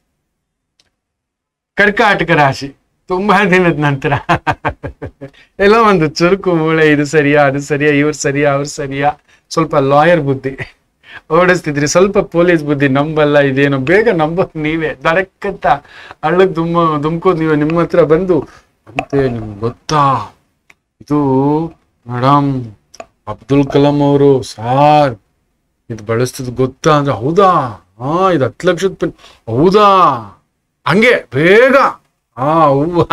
ಕರ್ಕಾಟಕ ರಾಶಿ ತುಂಬಾ ದಿನದ ನಂತರ ಎಲ್ಲ ಒಂದು ಚುರುಕು ಮೂಳೆ ಇದು ಸರಿಯಾ ಅದು ಸರಿಯಾ ಇವ್ರು ಸರಿಯಾ ಅವ್ರು ಸರಿಯಾ ಸ್ವಲ್ಪ ಲಾಯರ್ ಬುದ್ಧಿ ಓಡಿಸ್ತಿದ್ರಿ ಸ್ವಲ್ಪ ಪೊಲೀಸ್ ಬುದ್ಧಿ ನಂಬಲ್ಲ ಇದೇನೋ ಬೇಗ ನಂಬೋದು ನೀವೇ ದಡಕ್ಕಂತ ಹಳ್ಳಕ್ ದುಮ್ಮ ದುಮ್ಕೋದ್ ನೀವೇ ನಿಮ್ಮ ಹತ್ರ ಬಂದು ಅಂತೆ ನಿಮ್ಗೆ ಗೊತ್ತಾ ಇದು ಮೇಡಮ್ ಅಬ್ದುಲ್ ಕಲಾಂ ಅವರು ಸಾರ್ ಇದು ಬಳಸ್ತಿದ್ ಗೊತ್ತಾ ಅಂದ್ರೆ ಹೌದಾ ಹಾ ಇದು ಹತ್ತು ಲಕ್ಷದ ಪೆನ್ ಹೌದಾ ಹಂಗೆ ಬೇಗ ಹಾ ಹೂವ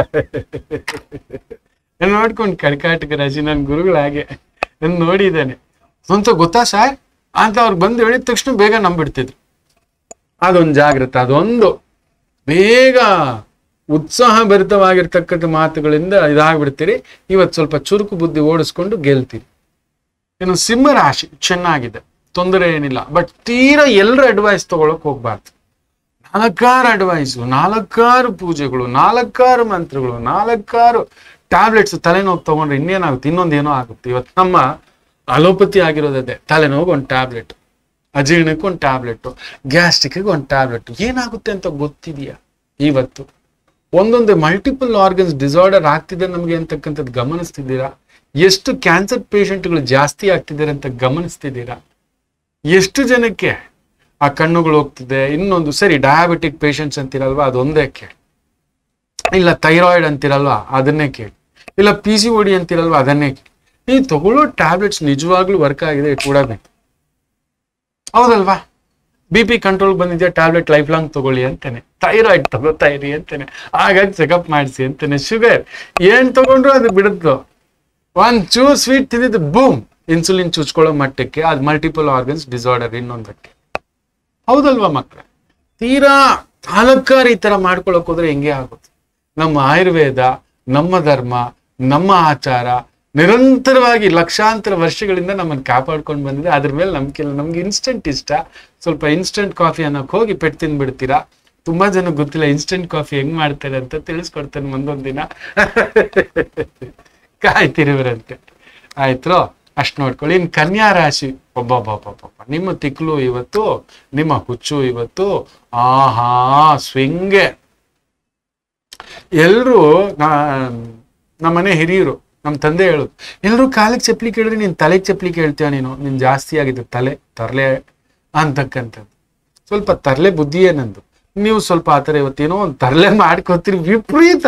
ನಾನು ನೋಡ್ಕೊಂಡು ಕರ್ಕಾಟಕ ರಾಜಿ ನನ್ನ ಗುರುಗಳು ಹಾಗೆ ನಾನು ನೋಡಿದ್ದೇನೆ ಸ್ವಂತ ಗೊತ್ತಾ ಸರ್ ಅಂತ ಅವ್ರು ಬಂದು ಹೇಳಿದ ತಕ್ಷಣ ಬೇಗ ನಂಬಿಡ್ತಿದ್ರು ಅದೊಂದು ಜಾಗ್ರತೆ ಅದೊಂದು ಬೇಗ ಉತ್ಸಾಹ ಭರಿತವಾಗಿರ್ತಕ್ಕಂಥ ಮಾತುಗಳಿಂದ ಇದಾಗ್ಬಿಡ್ತೀರಿ ಇವತ್ತು ಸ್ವಲ್ಪ ಚುರುಕು ಬುದ್ಧಿ ಓಡಿಸ್ಕೊಂಡು ಗೆಲ್ತೀರಿ ಇನ್ನು ಸಿಂಹ ರಾಶಿ ಚೆನ್ನಾಗಿದೆ ತೊಂದರೆ ಏನಿಲ್ಲ ಬಟ್ ತೀರಾ ಎಲ್ಲರ ಅಡ್ವೈಸ್ ತಗೊಳಕ್ ಹೋಗ್ಬಾರ್ದು ನಾಲ್ಕಾರು ಅಡ್ವೈಸು ನಾಲ್ಕಾರು ಪೂಜೆಗಳು ನಾಲ್ಕಾರು ಮಂತ್ರಗಳು ನಾಲ್ಕಾರು ಟ್ಯಾಬ್ಲೆಟ್ಸ್ ತಲೆನೋವು ತಗೊಂಡ್ರೆ ಇನ್ನೇನಾಗುತ್ತೆ ಇನ್ನೊಂದೇನೋ ಆಗುತ್ತೆ ಇವತ್ತು ನಮ್ಮ ಅಲೋಪತಿ ಆಗಿರೋದೇ ತಲೆನೋವು ಒಂದು ಟ್ಯಾಬ್ಲೆಟ್ ಅಜೀರ್ಣಕ್ಕೆ ಒಂದು ಟ್ಯಾಬ್ಲೆಟ್ ಗ್ಯಾಸ್ಟ್ರಿಕ್ಗೆ ಒಂದು ಟ್ಯಾಬ್ಲೆಟ್ ಏನಾಗುತ್ತೆ ಅಂತ ಗೊತ್ತಿದೆಯಾ ಇವತ್ತು ಒಂದೊಂದು ಮಲ್ಟಿಪಲ್ ಆರ್ಗನ್ಸ್ ಡಿಸಾರ್ಡರ್ ಆಗ್ತಿದೆ ನಮಗೆ ಅಂತಕ್ಕಂಥದ್ದು ಗಮನಿಸ್ತಿದ್ದೀರಾ ಎಷ್ಟು ಕ್ಯಾನ್ಸರ್ ಪೇಷಂಟ್ಗಳು ಜಾಸ್ತಿ ಆಗ್ತಿದ್ದಾರೆ ಅಂತ ಗಮನಿಸ್ತಿದ್ದೀರಾ ಎಷ್ಟು ಜನಕ್ಕೆ ಆ ಕಣ್ಣುಗಳು ಹೋಗ್ತಿದೆ ಇನ್ನೊಂದು ಸರಿ ಡಯಾಬಿಟಿಕ್ ಪೇಷಂಟ್ಸ್ ಅಂತಿರಲ್ವಾ ಅದೊಂದೇ ಕೇಳಿ ಇಲ್ಲ ಥೈರಾಯ್ಡ್ ಅಂತಿರಲ್ವಾ ಅದನ್ನೇ ಕೇಳಿ ಇಲ್ಲ ಪಿ ಸಿ ಓಡಿ ಅಂತಿರಲ್ವಾ ಅದನ್ನೇ ಕೇಳಿ ಈ ತಗೊಳ್ಳೋ ಟ್ಯಾಬ್ಲೆಟ್ಸ್ ನಿಜವಾಗ್ಲೂ ವರ್ಕ್ ಆಗಿದೆ ಇಟ್ ಕೂಡ ಬೇಕು ಹೌದಲ್ವಾ ಬಿ ಪಿ ಕಂಟ್ರೋಲ್ ಬಂದಿದೆಯಾ ಟ್ಯಾಬ್ಲೆಟ್ ಲೈಫ್ ಲಾಂಗ್ ತಗೊಳ್ಳಿ ಅಂತೇನೆ ಥೈರಾಯ್ಡ್ ತಗೋತಾ ಇರಿ ಅಂತೇನೆ ಹಾಗಾಗಿ ಚೆಕಪ್ ಮಾಡಿಸಿ ಅಂತೇನೆ ಶುಗರ್ ಏನ್ ತಗೊಂಡ್ರು ಅದು ಬಿಡುತ್ತೋ ಒಂದ್ ಚೂ ಸ್ವೀಟ್ ತಿಂದಿದ್ದು ಬೂಮ್ ಇನ್ಸುಲಿನ್ ಚುಚ್ಕೊಳ್ಳೋ ಮಟ್ಟಕ್ಕೆ ಅದು ಮಲ್ಟಿಪಲ್ ಆರ್ಗನ್ಸ್ ಡಿಸಾರ್ಡರ್ ಇನ್ನೊಂದಕ್ಕೆ ಹೌದಲ್ವಾ ಮಕ್ಕಳೇ ತೀರಾ ತಾಲೂಕಾರು ಈ ತರ ಮಾಡ್ಕೊಳಕ್ ಹೋದ್ರೆ ಹೆಂಗೆ ಆಗುತ್ತೆ ನಮ್ಮ ಆಯುರ್ವೇದ ನಮ್ಮ ಧರ್ಮ ನಮ್ಮ ಆಚಾರ ನಿರಂತರವಾಗಿ ಲಕ್ಷಾಂತರ ವರ್ಷಗಳಿಂದ ನಮ್ಮನ್ನು ಕಾಪಾಡ್ಕೊಂಡು ಬಂದಿದೆ ಅದ್ರ ಮೇಲೆ ನಂಬಿಕೆ ಇಲ್ಲ ನಮ್ಗೆ ಇನ್ಸ್ಟೆಂಟ್ ಇಷ್ಟ ಸ್ವಲ್ಪ ಇನ್ಸ್ಟೆಂಟ್ ಕಾಫಿ ಅನ್ನೋಕೆ ಹೋಗಿ ಪೆಟ್ಟು ತಿಂದ್ಬಿಡ್ತೀರಾ ತುಂಬಾ ಜನ ಗೊತ್ತಿಲ್ಲ ಇನ್ಸ್ಟೆಂಟ್ ಕಾಫಿ ಹೆಂಗ್ ಮಾಡ್ತಾರೆ ಅಂತ ತಿಳಿಸ್ಕೊಡ್ತೇನೆ ಮುಂದೊಂದ್ ದಿನ ಕಾಯ್ತಿರುವರಂತೆ ಆಯ್ತು ಅಷ್ಟ್ ನೋಡ್ಕೊಳ್ಳಿ ಇನ್ ಕನ್ಯಾ ರಾಶಿ ಒಬ್ಬೊಬ್ಬೊಬ್ಬೊಬ್ಬ ನಿಮ್ಮ ತಿಕ್ಲು ಇವತ್ತು ನಿಮ್ಮ ಹುಚ್ಚು ಇವತ್ತು ಆಹಾ ಸ್ವಿಂಗೆ ಎಲ್ರು ನಮ್ಮನೆ ಹಿರಿಯರು ನಮ್ಮ ತಂದೆ ಹೇಳೋದು ಎಲ್ರು ಕಾಲಿಗೆ ಚಪ್ಪಲಿ ಕೇಳಿದ್ರೆ ನೀನ್ ತಲೆಗೆ ಚಪ್ಪಲಿ ಕೇಳ್ತೀಯ ನೀನು ನಿನ್ ಜಾಸ್ತಿ ಆಗಿದೆ ತಲೆ ತರ್ಲೆ ಅಂತಕ್ಕಂಥದ್ದು ಸ್ವಲ್ಪ ತರ್ಲೆ ಬುದ್ಧಿಯೇ ನಂದು ನೀವು ಸ್ವಲ್ಪ ಆತರ ಇವತ್ತೇನೋ ಒಂದು ತರ್ಲೆ ಮಾಡ್ಕೋತೀರಿ ವಿಪರೀತ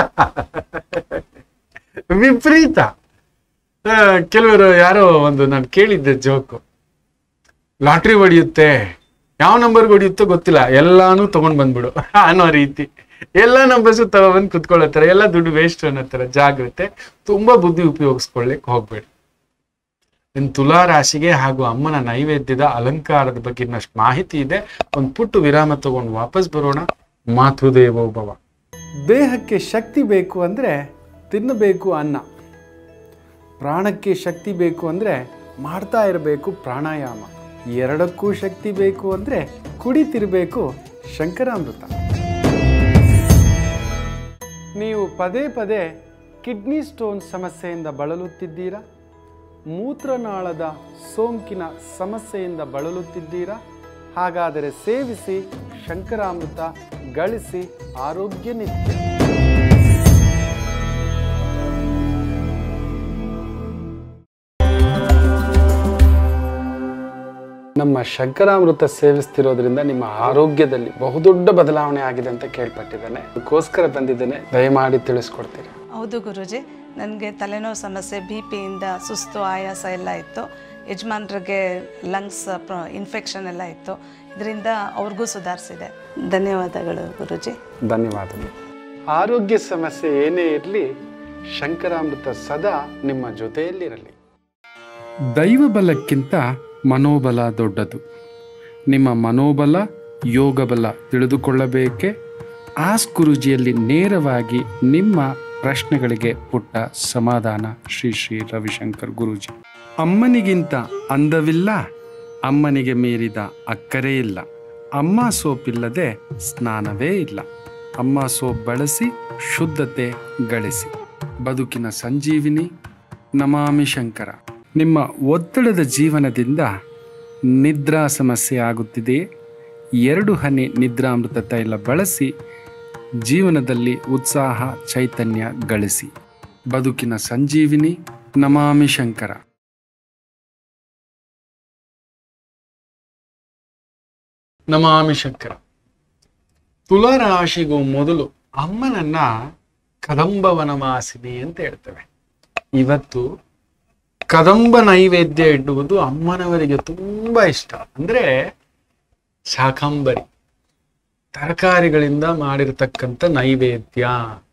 ವಿಪರೀತ ಆ, ಕೆಲವರು ಯಾರೋ ಒಂದು ನಾನು ಕೇಳಿದ್ದೆ ಜೋಕು ಲಾಟ್ರಿ ಹೊಡಿಯುತ್ತೆ ಯಾವ ನಂಬರ್ ಹೊಡಿಯುತ್ತೋ ಗೊತ್ತಿಲ್ಲ ಎಲ್ಲಾನು ತಗೊಂಡ್ ಬಂದ್ಬಿಡು ಅನ್ನೋ ರೀತಿ ಎಲ್ಲ ನಂಬರ್ಸು ತಗೊಬಂದು ಕುತ್ಕೊಳ್ಳೋತಾರೆ ಎಲ್ಲ ದುಡ್ಡು ವೇಸ್ಟ್ ಅನ್ನೋತರ ಜಾಗ್ರತೆ ತುಂಬಾ ಬುದ್ಧಿ ಉಪಯೋಗಿಸ್ಕೊಳ್ಳಿಕ್ ಹೋಗ್ಬೇಡಿ ಇನ್ನು ತುಲಾ ರಾಶಿಗೆ ಹಾಗೂ ಅಮ್ಮನ ನೈವೇದ್ಯದ ಅಲಂಕಾರದ ಬಗ್ಗೆ ಇನ್ನಷ್ಟು ಮಾಹಿತಿ ಇದೆ ಒಂದು ಪುಟ್ಟು ವಿರಾಮ ತಗೊಂಡು ವಾಪಸ್ ಬರೋಣ ಮಾತೃದೇವೋಭವ ದೇಹಕ್ಕೆ ಶಕ್ತಿ ಬೇಕು ಅಂದರೆ ತಿನ್ನಬೇಕು ಅನ್ನ ಪ್ರಾಣಕ್ಕೆ ಶಕ್ತಿ ಬೇಕು ಅಂದರೆ ಮಾಡ್ತಾ ಇರಬೇಕು ಪ್ರಾಣಾಯಾಮ ಎರಡಕ್ಕೂ ಶಕ್ತಿ ಬೇಕು ಅಂದರೆ ಕುಡಿತಿರಬೇಕು ಶಂಕರಾಮೃತ ನೀವು ಪದೇ ಪದೇ ಕಿಡ್ನಿ ಸ್ಟೋನ್ ಸಮಸ್ಯೆಯಿಂದ ಬಳಲುತ್ತಿದ್ದೀರಾ ಮೂತ್ರನಾಳದ ಸೋಂಕಿನ ಸಮಸ್ಯೆಯಿಂದ ಬಳಲುತ್ತಿದ್ದೀರಾ ಹಾಗಾದರೆ ಸೇವಿಸಿ ಶಂಕರಾಮೃತ ಗಳಿಸಿ ಆರೋಗ್ಯ ನಿತ್ಯ ನಮ್ಮ ಶಂಕರಾಮೃತ ಸೇವಿಸ್ತಿರೋದ್ರಿಂದ ನಿಮ್ಮ ಆರೋಗ್ಯದಲ್ಲಿ ಬಹುದೊಡ್ಡ ಬದಲಾವಣೆ ಆಗಿದೆ ಅಂತ ಕೇಳ್ಪಟ್ಟಿದ್ದೇನೆ ಅದಕ್ಕೋಸ್ಕರ ಬಂದಿದ್ದೇನೆ ದಯಮಾಡಿ ತಿಳಿಸ್ಕೊಡ್ತೀರಾ ಹೌದು ಗುರುಜಿ ನನಗೆ ತಲೆನೋವು ಸಮಸ್ಯೆ ಬಿ ಪಿಯಿಂದ ಸುಸ್ತು ಆಯಾಸ ಎಲ್ಲ ಇತ್ತು ಯಜಮಾನ್ರಿಗೆ ಲಂಗ್ಸ್ ಇನ್ಫೆಕ್ಷನ್ ಎಲ್ಲ ಇತ್ತು ಇದರಿಂದ ಅವ್ರಿಗೂ ಸುಧಾರಿಸಿದೆ ಧನ್ಯವಾದಗಳು ಗುರುಜಿ ಧನ್ಯವಾದಗಳು ಆರೋಗ್ಯ ಸಮಸ್ಯೆ ಏನೇ ಇರಲಿ ಶಂಕರಾಮೃತ ಸದಾ ನಿಮ್ಮ ಜೊತೆಯಲ್ಲಿರಲಿ ದೈವ ಬಲಕ್ಕಿಂತ ಮನೋಬಲ ದೊಡ್ಡದು ನಿಮ್ಮ ಮನೋಬಲ ಯೋಗ ಬಲ ತಿಳಿದುಕೊಳ್ಳಬೇಕೆ ಆಸ್ ಗುರುಜಿಯಲ್ಲಿ ನೇರವಾಗಿ ನಿಮ್ಮ ಪ್ರಶ್ನೆಗಳಿಗೆ ಪುಟ್ಟ ಸಮಾಧಾನ ಶ್ರೀ ಶ್ರೀ ರವಿಶಂಕರ್ ಗುರೂಜಿ ಅಮ್ಮನಿಗಿಂತ ಅಂದವಿಲ್ಲ ಅಮ್ಮನಿಗೆ ಮೀರಿದ ಅಕ್ಕರೆ ಇಲ್ಲ ಅಮ್ಮ ಸೋಪಿಲ್ಲದೆ ಸ್ನಾನವೇ ಇಲ್ಲ ಅಮ್ಮ ಸೋಪ್ ಬಳಸಿ ಶುದ್ಧತೆ ಗಳಿಸಿ ಬದುಕಿನ ಸಂಜೀವಿನಿ ನಮಾಮಿ ಶಂಕರ ನಿಮ್ಮ ಒತ್ತಡದ ಜೀವನದಿಂದ ನಿದ್ರಾ ಸಮಸ್ಯೆ ಆಗುತ್ತಿದೆಯೇ ಎರಡು ಹನಿ ನಿದ್ರಾಮೃತ ತೈಲ ಬಳಸಿ ಜೀವನದಲ್ಲಿ ಉತ್ಸಾಹ ಚೈತನ್ಯ ಗಳಿಸಿ ಬದುಕಿನ ಸಂಜೀವಿನಿ ನಮಾಮಿ ಶಂಕರ ನಮಾಮಿ ಶಂಕರ ತುಲಾ ರಾಶಿಗೂ ಮೊದಲು ಅಮ್ಮನನ್ನ ಕದಂಬವನ ಮಾಸಿನಿ ಅಂತ ಹೇಳ್ತೇವೆ ಇವತ್ತು ಕದಂಬ ನೈವೇದ್ಯ ಇಡುವುದು ಅಮ್ಮನವರಿಗೆ ತುಂಬಾ ಇಷ್ಟ ಅಂದ್ರೆ ಶಾಕಂಬರಿ ತರಕಾರಿಗಳಿಂದ ಮಾಡಿರ್ತಕ್ಕಂಥ ನೈವೇದ್ಯ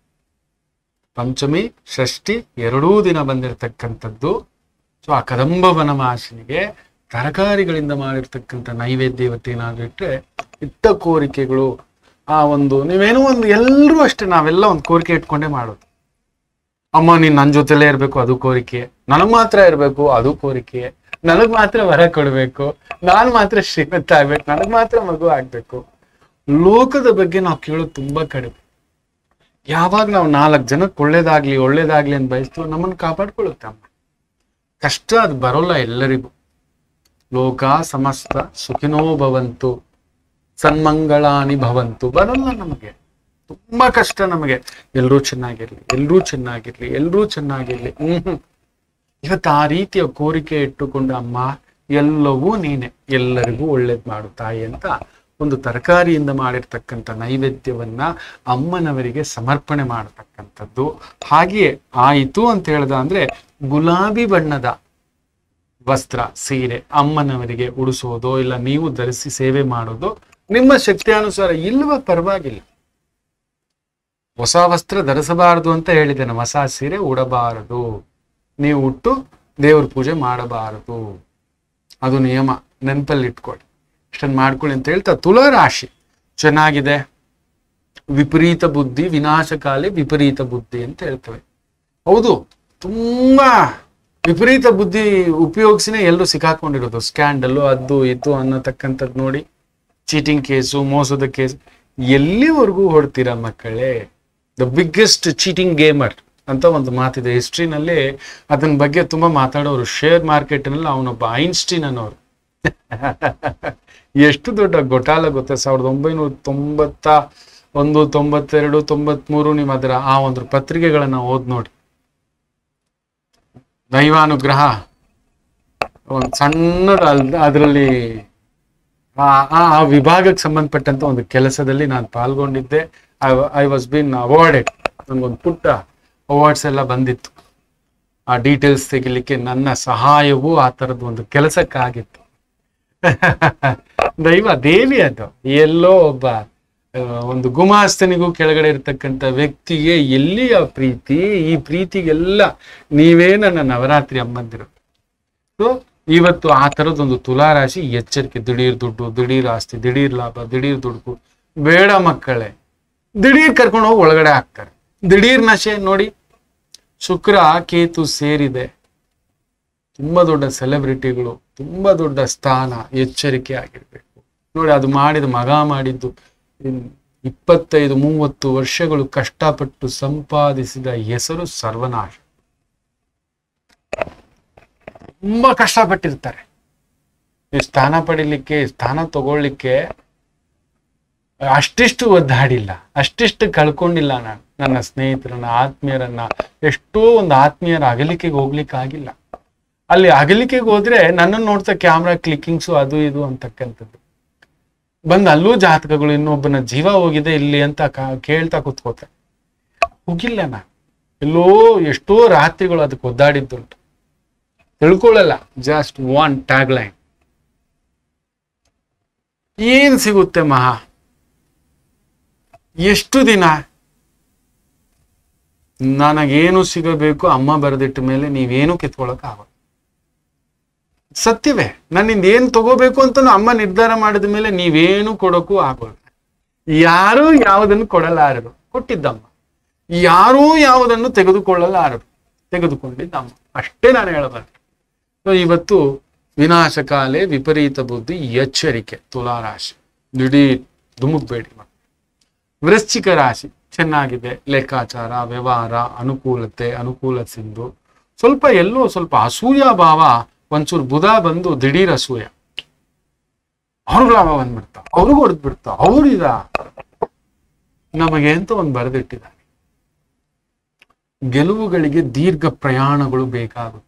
ಪಂಚಮಿ ಷಷ್ಠಿ ಎರಡೂ ದಿನ ಬಂದಿರತಕ್ಕಂಥದ್ದು ಸೊ ಆ ಕದಂಬ ವನವಾಸಿನಿಗೆ ತರಕಾರಿಗಳಿಂದ ಮಾಡಿರ್ತಕ್ಕಂಥ ನೈವೇದ್ಯ ಇವತ್ತೇನಾದ್ರೂ ಇಟ್ಟರೆ ಇಟ್ಟ ಕೋರಿಕೆಗಳು ಆ ಒಂದು ನೀವೇನೋ ಒಂದು ಎಲ್ಲರೂ ಅಷ್ಟೇ ನಾವೆಲ್ಲ ಒಂದು ಕೋರಿಕೆ ಇಟ್ಕೊಂಡೇ ಮಾಡೋದು ಅಮ್ಮ ನೀನ್ ನನ್ನ ಜೊತೆಲೇ ಇರ್ಬೇಕು ಅದು ಕೋರಿಕೆ ನನಗ್ ಮಾತ್ರ ಇರ್ಬೇಕು ಅದು ಕೋರಿಕೆ ನನಗ್ ಮಾತ್ರ ವರ ಕೊಡ್ಬೇಕು ನಾನ್ ಮಾತ್ರ ಶ್ರೀಮಂತ ಆಗ್ಬೇಕು ನನಗ್ ಮಾತ್ರ ಮಗು ಆಗ್ಬೇಕು ಲೋಕದ ಬಗ್ಗೆ ನಾವು ಕೇಳೋದು ತುಂಬಾ ಕಡಿಮೆ ಯಾವಾಗ ನಾವು ನಾಲ್ಕು ಜನಕ್ಕೆ ಒಳ್ಳೇದಾಗ್ಲಿ ಒಳ್ಳೇದಾಗ್ಲಿ ಅಂತ ಬಯಸ್ತೀವೋ ನಮ್ಮನ್ನು ಕಾಪಾಡ್ಕೊಳ್ಳುತ್ತೆ ಅಮ್ಮ ಕಷ್ಟ ಅದು ಬರೋಲ್ಲ ಎಲ್ಲರಿಗೂ ಲೋಕ ಸಮಸ್ತ ಸುಖಿನೋ ಭವಂತು ಸನ್ಮಂಗಳಾನಿ ಭವಂತು ಬರಲ್ಲ ನಮಗೆ ತುಂಬಾ ಕಷ್ಟ ನಮಗೆ ಎಲ್ರೂ ಚೆನ್ನಾಗಿರ್ಲಿ ಎಲ್ರೂ ಚೆನ್ನಾಗಿರ್ಲಿ ಎಲ್ರೂ ಚೆನ್ನಾಗಿರ್ಲಿ ಹ್ಮ್ ಇವತ್ತು ಆ ರೀತಿಯ ಕೋರಿಕೆ ಇಟ್ಟುಕೊಂಡು ಅಮ್ಮ ಎಲ್ಲವೂ ನೀನೆ ಎಲ್ಲರಿಗೂ ಒಳ್ಳೇದ್ ಮಾಡು ತಾಯಿ ಅಂತ ಒಂದು ತರಕಾರಿಯಿಂದ ಮಾಡಿರ್ತಕ್ಕಂಥ ನೈವೇದ್ಯವನ್ನ ಅಮ್ಮನವರಿಗೆ ಸಮರ್ಪಣೆ ಮಾಡತಕ್ಕಂಥದ್ದು ಹಾಗೆಯೇ ಆಯಿತು ಅಂತ ಹೇಳ್ದ ಅಂದ್ರೆ ಗುಲಾಬಿ ಬಣ್ಣದ ವಸ್ತ್ರ ಸೀರೆ ಅಮ್ಮನವರಿಗೆ ಉಡಿಸೋದು ಇಲ್ಲ ನೀವು ಧರಿಸಿ ಸೇವೆ ಮಾಡೋದು ನಿಮ್ಮ ಶಕ್ತಿಯಾನುಸಾರ ಇಲ್ವ ಪರವಾಗಿಲ್ಲ ಹೊಸ ವಸ್ತ್ರ ಧರಿಸಬಾರದು ಅಂತ ಹೇಳಿದ್ದೇನೆ ಹೊಸ ಸೀರೆ ಉಡಬಾರದು ನೀವು ಉಟ್ಟು ದೇವ್ರ ಪೂಜೆ ಮಾಡಬಾರದು ಅದು ನಿಯಮ ನೆನಪಲ್ಲಿ ಇಟ್ಕೊಳ್ಳಿ ಇಷ್ಟನ್ನು ಮಾಡ್ಕೊಳ್ಳಿ ಅಂತ ಹೇಳ್ತಾ ತುಲಾ ರಾಶಿ ಚೆನ್ನಾಗಿದೆ ವಿಪರೀತ ಬುದ್ಧಿ ವಿನಾಶಕಾಲಿ ವಿಪರೀತ ಬುದ್ಧಿ ಅಂತ ಹೇಳ್ತೇವೆ ಹೌದು ತುಂಬಾ ವಿಪರೀತ ಬುದ್ಧಿ ಉಪಯೋಗಿಸಿನೇ ಎಲ್ಲರೂ ಸಿಕ್ಕಾಕೊಂಡಿರೋದು ಸ್ಕ್ಯಾಂಡಲ್ಲು ಅದು ಇದು ಅನ್ನತಕ್ಕಂಥದ್ದು ನೋಡಿ ಚೀಟಿಂಗ್ ಕೇಸು ಮೋಸದ ಕೇಸ್ ಎಲ್ಲಿವರೆಗೂ ಹೊಡ್ತೀರಾ ಮಕ್ಕಳೇ ದ ಬಿಗ್ಗೆಸ್ಟ್ ಚೀಟಿಂಗ್ ಗೇಮರ್ ಅಂತ ಒಂದು ಮಾತಿದೆ ಹಿಸ್ಟ್ರಿನಲ್ಲಿ ಅದನ್ನ ಬಗ್ಗೆ ತುಂಬಾ ಮಾತಾಡೋರು ಶೇರ್ ಮಾರ್ಕೆಟ್ನಲ್ಲಿ ಅವನೊಬ್ಬ ಐನ್ಸ್ಟೀನ್ ಅನ್ನೋರು ಎಷ್ಟು ದೊಡ್ಡ ಗೊಟಾಲ ಗೊತ್ತಾ ಸಾವಿರದ ಒಂಬೈನೂರ ತೊಂಬತ್ತ ಒಂದು ತೊಂಬತ್ತೆರಡು ತೊಂಬತ್ಮೂರು ನೀವು ಅದರ ಆ ಒಂದು ಪತ್ರಿಕೆಗಳನ್ನ ಓದ್ ನೋಡಿ ದೈವಾನುಗ್ರಹ ಒಂದು ಸಣ್ಣದ ಅದರಲ್ಲಿ ಆ ಆ- ಆ ವಿಭಾಗಕ್ಕೆ ಸಂಬಂಧಪಟ್ಟಂತ ಒಂದು ಕೆಲಸದಲ್ಲಿ ನಾನು ಪಾಲ್ಗೊಂಡಿದ್ದೆ ಐ ವಾಸ್ ಬಿನ್ ಅವಾರ್ಡೆಡ್ ನನಗೊಂದು ಪುಟ್ಟ ಅವಾರ್ಡ್ಸ್ ಎಲ್ಲ ಬಂದಿತ್ತು ಆ ಡೀಟೇಲ್ಸ್ ತೆಗಿಲಿಕ್ಕೆ ನನ್ನ ಸಹಾಯವೂ ಆ ಥರದ್ದು ಒಂದು ಕೆಲಸಕ್ಕಾಗಿತ್ತು ದೈವ ದೇವಿ ಅದು ಎಲ್ಲೋ ಒಬ್ಬ ಆ, ಒಂದು ಗುಮಾಸ್ತನಿಗೂ ಕೆಳಗಡೆ ಇರತಕ್ಕಂಥ ವ್ಯಕ್ತಿಗೆ ಎಲ್ಲಿಯ ಪ್ರೀತಿ ಈ ಪ್ರೀತಿಗೆಲ್ಲ ನೀವೇ ನನ್ನ ನವರಾತ್ರಿ ಅಮ್ಮಂದಿರು ಸೊ ಇವತ್ತು ಆ ಥರದೊಂದು ತುಲಾರಾಶಿ ಎಚ್ಚರಿಕೆ ದಿಢೀರ್ ದುಡ್ಡು ದಿಢೀರ್ ಆಸ್ತಿ ದಿಢೀರ್ ಲಾಭ ದಿಢೀರ್ ದುಡ್ಡು ಬೇಡ ಮಕ್ಕಳೇ ದಿಢೀರ್ ಕರ್ಕೊಂಡು ಹೋಗಿ ಒಳಗಡೆ ಹಾಕ್ತಾರೆ ದಿಢೀರ್ ನಶೆ ನೋಡಿ ಶುಕ್ರ ಕೇತು ಸೇರಿದೆ ತುಂಬಾ ದೊಡ್ಡ ಸೆಲೆಬ್ರಿಟಿಗಳು ತುಂಬಾ ದೊಡ್ಡ ಸ್ಥಾನ ಎಚ್ಚರಿಕೆ ಆಗಿರ್ಬೇಕು ನೋಡಿ ಅದು ಮಾಡಿದ ಮಗ ಮಾಡಿದ್ದು ಇನ್ ಇಪ್ಪತ್ತೈದು ಮೂವತ್ತು ವರ್ಷಗಳು ಕಷ್ಟಪಟ್ಟು ಸಂಪಾದಿಸಿದ ಹೆಸರು ಸರ್ವನಾಶ ತುಂಬಾ ಕಷ್ಟಪಟ್ಟಿರ್ತಾರೆ ಈ ಸ್ಥಾನ ಪಡಿಲಿಕ್ಕೆ ಈ ಸ್ಥಾನ ತಗೊಳ್ಳಿಕ್ಕೆ ಅಷ್ಟಿಷ್ಟು ಒದ್ದಾಡಿಲ್ಲ ಅಷ್ಟಿಷ್ಟು ಕಳ್ಕೊಂಡಿಲ್ಲ ನಾನು ನನ್ನ ಸ್ನೇಹಿತರನ್ನ ಆತ್ಮೀಯರನ್ನ ಎಷ್ಟೋ ಒಂದು ಆತ್ಮೀಯರ ಅಗಲಿಕೆಗೆ ಹೋಗ್ಲಿಕ್ಕೆ ಆಗಿಲ್ಲ ಅಲ್ಲಿ ಅಗಲಿಕೆಗೆ ಹೋದ್ರೆ ನನ್ನನ್ನು ನೋಡ್ತಾ ಕ್ಯಾಮ್ರಾ ಕ್ಲಿಕ್ಕಿಂಗ್ಸು ಅದು ಇದು ಅಂತಕ್ಕಂಥದ್ದು ಬಂದು ಅಲ್ಲೂ ಜಾತಕಗಳು ಇನ್ನೊಬ್ಬನ ಜೀವ ಹೋಗಿದೆ ಇಲ್ಲಿ ಅಂತ ಕ- ಕೇಳ್ತಾ ಕೂತ್ಕೋತೆ ಹೋಗಿಲ್ಲ ನಾನು ಎಲ್ಲೋ ಎಷ್ಟೋ ರಾತ್ರಿಗಳು ಅದಕ್ಕೆ ಒದ್ದಾಡಿದ್ದುಂಟು ತಿಳ್ಕೊಳ್ಳಲ್ಲ ಜಸ್ಟ್ ಒನ್ ಟ್ಯಾಗ್ ಲೈನ್ ಏನ್ ಸಿಗುತ್ತೆ ಮಹಾ ಎಷ್ಟು ದಿನ ನನಗೇನು ಸಿಗಬೇಕು ಅಮ್ಮ ಬರೆದಿಟ್ಟ ಮೇಲೆ ನೀವೇನು ಕಿತ್ಕೊಳಕ್ ಆಗೋದು ಸತ್ಯವೇ ನನ್ನಿಂದ ಏನ್ ತಗೋಬೇಕು ಅಂತ ಅಮ್ಮ ನಿರ್ಧಾರ ಮಾಡಿದ ಮೇಲೆ ನೀವೇನು ಕೊಡೋಕ್ಕೂ ಆಗೋಲ್ಲ ಯಾರೂ ಯಾವುದನ್ನು ಕೊಡಲಾರರು ಕೊಟ್ಟಿದ್ದಮ್ಮ ಯಾರೂ ಯಾವುದನ್ನು ತೆಗೆದುಕೊಳ್ಳಲಾರರು ತೆಗೆದುಕೊಂಡಿದ್ದಮ್ಮ ಅಷ್ಟೇ ನಾನು ಹೇಳಬಲ್ಲೆ ಸೊ ಇವತ್ತು ವಿನಾಶಕಾಲೆ ವಿಪರೀತ ಬುದ್ಧಿ ಎಚ್ಚರಿಕೆ ತುಲಾರಾಶಿ ದಿಢೀರ್ ಧುಮುಕ್ಬೇಡಿ ಮಕ್ಕಳು ವೃಶ್ಚಿಕ ರಾಶಿ ಚೆನ್ನಾಗಿದೆ ಲೆಕ್ಕಾಚಾರ ವ್ಯವಹಾರ ಅನುಕೂಲತೆ ಅನುಕೂಲ ಸಿಂಧು ಸ್ವಲ್ಪ ಎಲ್ಲೋ ಸ್ವಲ್ಪ ಅಸೂಯ ಭಾವ ಒಂಚೂರು ಬುಧ ಬಂದು ದಿಢೀರ್ ಅಸೂಯ ಅವ್ರಿಗೂ ಲಾಭ ಬಂದ್ಬಿಡ್ತಾ ಅವ್ರಿಗೂ ಹೊಡೆದ್ ಬಿಡ್ತಾ ಅವ್ರಿದ ನಮಗೆ ಅಂತ ಒಂದು ಬರೆದಿಟ್ಟಿದ್ದಾರೆ ಗೆಲುವುಗಳಿಗೆ ದೀರ್ಘ ಪ್ರಯಾಣಗಳು ಬೇಕಾಗುತ್ತೆ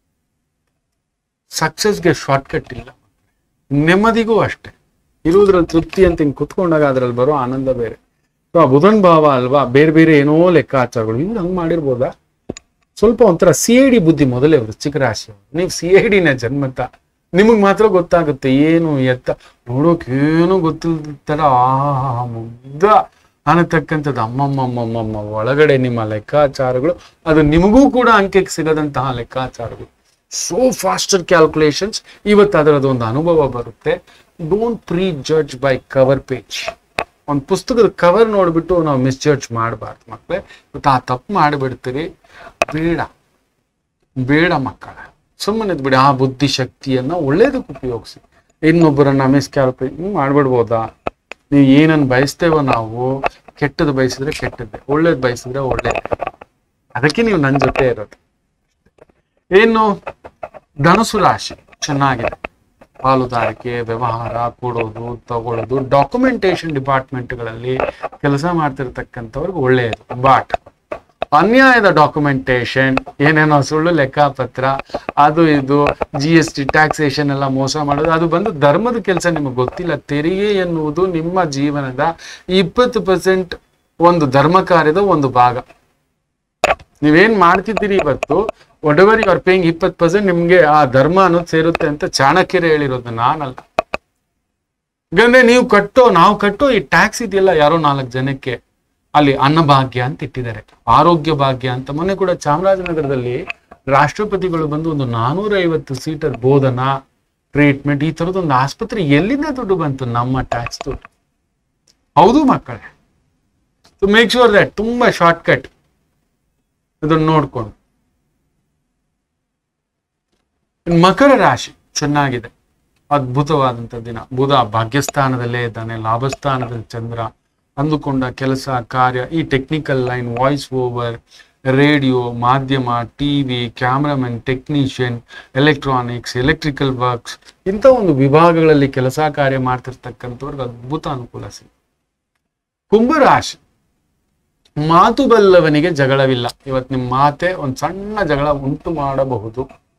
ಸಕ್ಸಸ್ಗೆ ಶಾರ್ಟ್ಕಟ್ ಇಲ್ಲ ನೆಮ್ಮದಿಗೂ ಅಷ್ಟೇ ಇರುವುದ್ರಲ್ಲಿ ತೃಪ್ತಿ ಅಂತ ಹಿಂಗ್ ಕುತ್ಕೊಂಡಾಗ ಅದ್ರಲ್ಲಿ ಬರೋ ಆನಂದ ಬೇರೆ ಸೊ ಆ ಬುಧನ್ ಭಾವ ಅಲ್ವಾ ಬೇರೆ ಬೇರೆ ಏನೋ ಲೆಕ್ಕಾಚಾರಗಳು ಇವ್ರು ಹಂಗ್ ಮಾಡಿರ್ಬೋದಾ ಸ್ವಲ್ಪ ಒಂಥರ ಸಿ ಐ ಡಿ ಬುದ್ಧಿ ಮೊದಲೇ ವೃಶ್ಚಿಕ ರಾಶಿ ನೀವು ಸಿ ಐ ಡಿನ ಜನ್ಮತ ನಿಮಗ್ ಮಾತ್ರ ಗೊತ್ತಾಗುತ್ತೆ ಏನು ಎತ್ತ ನೋಡೋಕ್ ಏನು ಗೊತ್ತಿಲ್ಲದ ತರ ಆ ಮುಗ್ಧ ಅನ್ನತಕ್ಕಂಥದ್ದು ಅಮ್ಮಮ್ಮಮ್ಮಮ್ಮಮ್ಮ ಒಳಗಡೆ ನಿಮ್ಮ ಲೆಕ್ಕಾಚಾರಗಳು ಅದು ನಿಮಗೂ ಕೂಡ ಅಂಕೆಗೆ ಸಿಗದಂತಹ ಲೆಕ್ಕಾಚಾರಗಳು ಸೋ ಫಾಸ್ಟರ್ ಕ್ಯಾಲ್ಕುಲೇಷನ್ಸ್ ಇವತ್ತು ಅದರದ್ದು ಒಂದು ಅನುಭವ ಬರುತ್ತೆ don't prejudge by cover page ಒಂದು ಪುಸ್ತಕದ ಕವರ್ ನೋಡ್ಬಿಟ್ಟು ನಾವು ಮಿಸ್ಜಡ್ಜ್ ಮಾಡಬಾರ್ದು ಮಕ್ಕಳೇ ಇವತ್ತು ಆ ತಪ್ಪು ಮಾಡಿಬಿಡ್ತೀರಿ ಬೇಡ ಬೇಡ ಮಕ್ಕಳ ಸುಮ್ಮನೆ ಬಿಡಿ ಆ ಬುದ್ಧಿ ಶಕ್ತಿಯನ್ನ ಒಳ್ಳೇದಕ್ಕೆ ಉಪಯೋಗಿಸಿ ಇನ್ನೊಬ್ಬರನ್ನ ಮಿಸ್ಕ್ಯಾಲ್ಕುಲೇಟ್ ಮಾಡ್ಬಿಡ್ಬೋದಾ ನೀವು ಏನನ್ನ ಬಯಸ್ತೇವೋ ನಾವು ಕೆಟ್ಟದ್ದು ಬಯಸಿದ್ರೆ ಕೆಟ್ಟದ್ದೇ ಒಳ್ಳೇದು ಬಯಸಿದ್ರೆ ಒಳ್ಳೇದು ಅದಕ್ಕೆ ನೀವು ನನ್ನ ಜೊತೆ ಇರೋದು ಏನು ಧನುಸು ರಾಶಿ ಚೆನ್ನಾಗಿದೆ ಪಾಲುದಾರಿಕೆ ವ್ಯವಹಾರ ಕೊಡೋದು ತಗೊಳ್ಳೋದು ಡಾಕ್ಯುಮೆಂಟೇಶನ್ ಡಿಪಾರ್ಟ್ಮೆಂಟ್ಗಳಲ್ಲಿ ಕೆಲಸ ಮಾಡ್ತಿರ್ತಕ್ಕಂಥವ್ರಿಗೆ ಒಳ್ಳೆಯದು ಬಟ್ ಅನ್ಯಾಯದ ಡಾಕ್ಯುಮೆಂಟೇಶನ್ ಏನೇನೋ ಸುಳ್ಳು ಲೆಕ್ಕಪತ್ರ ಅದು ಇದು ಜಿ ಎಸ್ ಟಿ ಟ್ಯಾಕ್ಸೇಷನ್ ಎಲ್ಲ ಮೋಸ ಮಾಡೋದು ಅದು ಬಂದು ಧರ್ಮದ ಕೆಲಸ ನಿಮಗೆ ಗೊತ್ತಿಲ್ಲ ತೆರಿಗೆ ಎನ್ನುವುದು ನಿಮ್ಮ ಜೀವನದ ಇಪ್ಪತ್ತು ಪರ್ಸೆಂಟ್ ಒಂದು ಧರ್ಮ ಕಾರ್ಯದ ಒಂದು ಭಾಗ ನೀವೇನ್ ಮಾಡ್ತಿದ್ದೀರಿ ಇವತ್ತು whatever you are paying ಇಪ್ಪತ್ತು ಪರ್ಸೆಂಟ್ ನಿಮ್ಗೆ ಆ ಧರ್ಮ ಅನ್ನೋದು ಸೇರುತ್ತೆ ಅಂತ ಚಾಣಕ್ಯರೇ ಹೇಳಿರೋದು ನಾನಲ್ಲ ಯಾಕಂದ್ರೆ ನೀವು ಕಟ್ಟೋ ನಾವು ಕಟ್ಟೋ ಈ ಟ್ಯಾಕ್ಸ್ ಇದೆಯಲ್ಲ ಯಾರೋ ನಾಲ್ಕು ಜನಕ್ಕೆ ಅಲ್ಲಿ ಅನ್ನಭಾಗ್ಯ ಅಂತ ಇಟ್ಟಿದ್ದಾರೆ ಆರೋಗ್ಯ ಭಾಗ್ಯ ಅಂತ ಮೊನ್ನೆ ಕೂಡ ಚಾಮರಾಜನಗರದಲ್ಲಿ ರಾಷ್ಟ್ರಪತಿಗಳು ಬಂದು ಒಂದು ನಾನೂರ ಐವತ್ತು ಸೀಟರ್ ಬೋಧನಾ ಟ್ರೀಟ್ಮೆಂಟ್ ಈ ತರದ್ದು ಒಂದು ಆಸ್ಪತ್ರೆ ಎಲ್ಲಿಂದ ದುಡ್ಡು ಬಂತು ನಮ್ಮ ಟ್ಯಾಕ್ಸ್ ದುಡ್ಡು ಹೌದು ಮಕ್ಕಳೇ ಟು ಮೇಕ್ ಶೂರ್ ದಟ್ ತುಂಬಾ ಶಾರ್ಟ್ ಕಟ್ ಇದನ್ನ ನೋಡ್ಕೊಂಡು ಇನ್ನು ಮಕರ ರಾಶಿ ಚೆನ್ನಾಗಿದೆ ಅದ್ಭುತವಾದಂಥ ದಿನ ಬುಧ ಭಾಗ್ಯಸ್ಥಾನದಲ್ಲೇ ಇದ್ದಾನೆ ಲಾಭಸ್ಥಾನದಲ್ಲಿ ಚಂದ್ರ ಅಂದುಕೊಂಡ ಕೆಲಸ ಕಾರ್ಯ ಈ technical line voice over radio ಮಾಧ್ಯಮ TV cameraman technician electronics electrical works ಇಂಥ ಒಂದು ವಿಭಾಗಗಳಲ್ಲಿ ಕೆಲಸ ಕಾರ್ಯ ಮಾಡ್ತಿರ್ತಕ್ಕಂಥವ್ರಿಗೆ ಅದ್ಭುತ ಅನುಕೂಲ ಸಿಗುತ್ತೆ ಕುಂಭರಾಶಿ ಮಾತು ಬಲ್ಲವನಿಗೆ ಜಗಳವಿಲ್ಲ ಇವತ್ತು ನಿಮ್ಮ ಮಾತೆ ಒಂದು ಸಣ್ಣ ಜಗಳ ಉಂಟು ಮಾಡಬಹುದು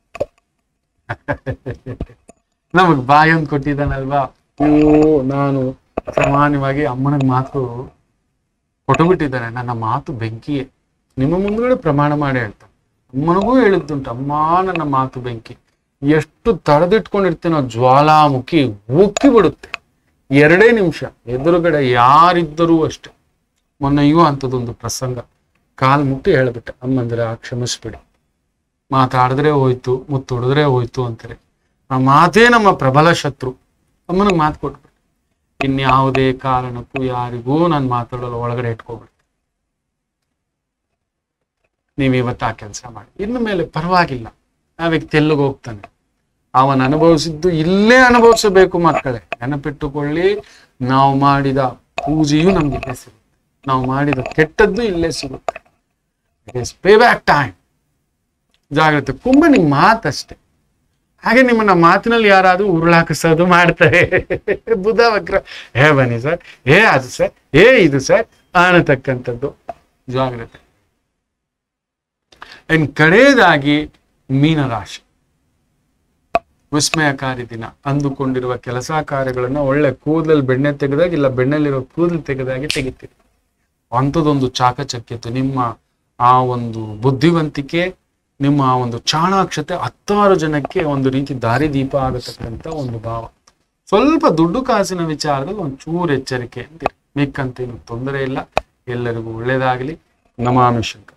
ನಮಗ್ ಬಾಯಿ ಒಂದು ಕೊಟ್ಟಿದ್ದಾನಲ್ವಾ ಅಯ್ಯೋ ನಾನು ಸಾಮಾನ್ಯವಾಗಿ ಅಮ್ಮನಿಗೆ ಮಾತು ಕೊಟ್ಟುಬಿಟ್ಟಿದ್ದಾನೆ ನನ್ನ ಮಾತು ಬೆಂಕಿಯೇ ನಿಮ್ಮ ಮುಂದ್ಗಡೆ ಪ್ರಮಾಣ ಮಾಡಿ ಹೇಳ್ತಾನೆ ಅಮ್ಮನಿಗೂ ಹೇಳಿದ್ದುಂಟು ಅಮ್ಮ ನನ್ನ ಮಾತು ಬೆಂಕಿ ಎಷ್ಟು ತಡೆದಿಟ್ಕೊಂಡಿರ್ತೀನೋ ಜ್ವಾಲಾಮುಖಿ ಉಕ್ಕಿ ಬಿಡುತ್ತೆ ಎರಡೇ ನಿಮಿಷ ಎದುರುಗಡೆ ಯಾರಿದ್ದರೂ ಅಷ್ಟೆ ಮೊನ್ನೆಯೂ ಅಂಥದ್ದೊಂದು ಪ್ರಸಂಗ ಕಾಲ್ ಮುಟ್ಟಿ ಹೇಳ್ಬಿಟ್ಟೆ ಅಮ್ಮಂದ್ರೆ ಆ ಕ್ಷಮಿಸ್ಬಿಡಿ ಮಾತಾಡಿದ್ರೆ ಹೋಯ್ತು ಮುತ್ತೊಡಿದ್ರೆ ಹೋಯ್ತು ಅಂತಾರೆ ಆ ಮಾತೇ ನಮ್ಮ ಪ್ರಬಲ ಶತ್ರು ಅಮ್ಮನಿಗೆ ಮಾತು ಕೊಟ್ಬಿಟ್ಟೆ ಇನ್ಯಾವುದೇ ಕಾರಣಕ್ಕೂ ಯಾರಿಗೂ ನಾನು ಮಾತಾಡೋಲ್ಲ ಒಳಗಡೆ ಇಟ್ಕೊಬಿಡ್ತೀನಿ ನೀವು ಇವತ್ತು ಆ ಕೆಲಸ ಮಾಡಿ ಇನ್ನು ಮೇಲೆ ಪರವಾಗಿಲ್ಲ ಆ ವ್ಯಕ್ತಿ ಎಲ್ಲಿಗೆ ಹೋಗ್ತಾನೆ ಅವನ ಅನುಭವಿಸಿದ್ದು ಇಲ್ಲೇ ಅನುಭವಿಸಬೇಕು ಮಕ್ಕಳೇ ನೆನಪಿಟ್ಟುಕೊಳ್ಳಿ ನಾವು ಮಾಡಿದ ಪೂಜೆಯೂ ನಮ್ಗೆ ಇಲ್ಲೇ ಸಿಗುತ್ತೆ ನಾವು ಮಾಡಿದ ಕೆಟ್ಟದ್ದು ಇಲ್ಲೇ ಸಿಗುತ್ತೆ it is pay back time ಜಾಗ್ರತೆ ಕುಂಭ ನಿಮ್ಮ ಮಾತಷ್ಟೇ ಹಾಗೆ ನಿಮ್ಮನ್ನ ಮಾತಿನಲ್ಲಿ ಯಾರಾದ್ರೂ ಉರುಳಾಕಿಸೋದು ಮಾಡ್ತಾರೆ ಬುಧ ವಕ್ರ ಹೇ ಬನ್ನಿ ಸರ್ ಏ ಅದು ಸರ್ ಏ ಇದು ಸರ್ ಅನ್ನತಕ್ಕಂಥದ್ದು ಜಾಗ್ರತೆ ಇನ್ ಕಡೆಯದಾಗಿ ಮೀನರಾಶಿ ವಿಸ್ಮಯಕಾರಿ ದಿನ ಅಂದುಕೊಂಡಿರುವ ಕೆಲಸ ಕಾರ್ಯಗಳನ್ನ ಒಳ್ಳೆ ಕೂದಲಲ್ಲಿ ಬೆಣ್ಣೆ ತೆಗೆದಾಗ ಇಲ್ಲ ಬೆಣ್ಣೆಲಿರೋ ಕೂದಲು ತೆಗೆದಾಗಿ ತೆಗಿತೀರಿ ಅಂಥದ್ದೊಂದು ಚಾಕಚಕ್ಯತೆ ನಿಮ್ಮ ಆ ಒಂದು ಬುದ್ಧಿವಂತಿಕೆ ನಿಮ್ಮ ಆ ಒಂದು ಚಾಣಾಕ್ಷತೆ ಹತ್ತಾರು ಜನಕ್ಕೆ ಒಂದು ರೀತಿ ದಾರಿದೀಪ ಆಗತಕ್ಕಂಥ ಒಂದು ಭಾವ ಸ್ವಲ್ಪ ದುಡ್ಡು ಕಾಸಿನ ವಿಚಾರದಲ್ಲಿ ಒಂದು ಚೂರು ಎಚ್ಚರಿಕೆ ಅಂತೀರಿ ಮಿಕ್ಕಂತೇನು ತೊಂದರೆ ಇಲ್ಲ ಎಲ್ಲರಿಗೂ ಒಳ್ಳೇದಾಗಲಿ ನಮಾಮಿ ಶಂಕರ್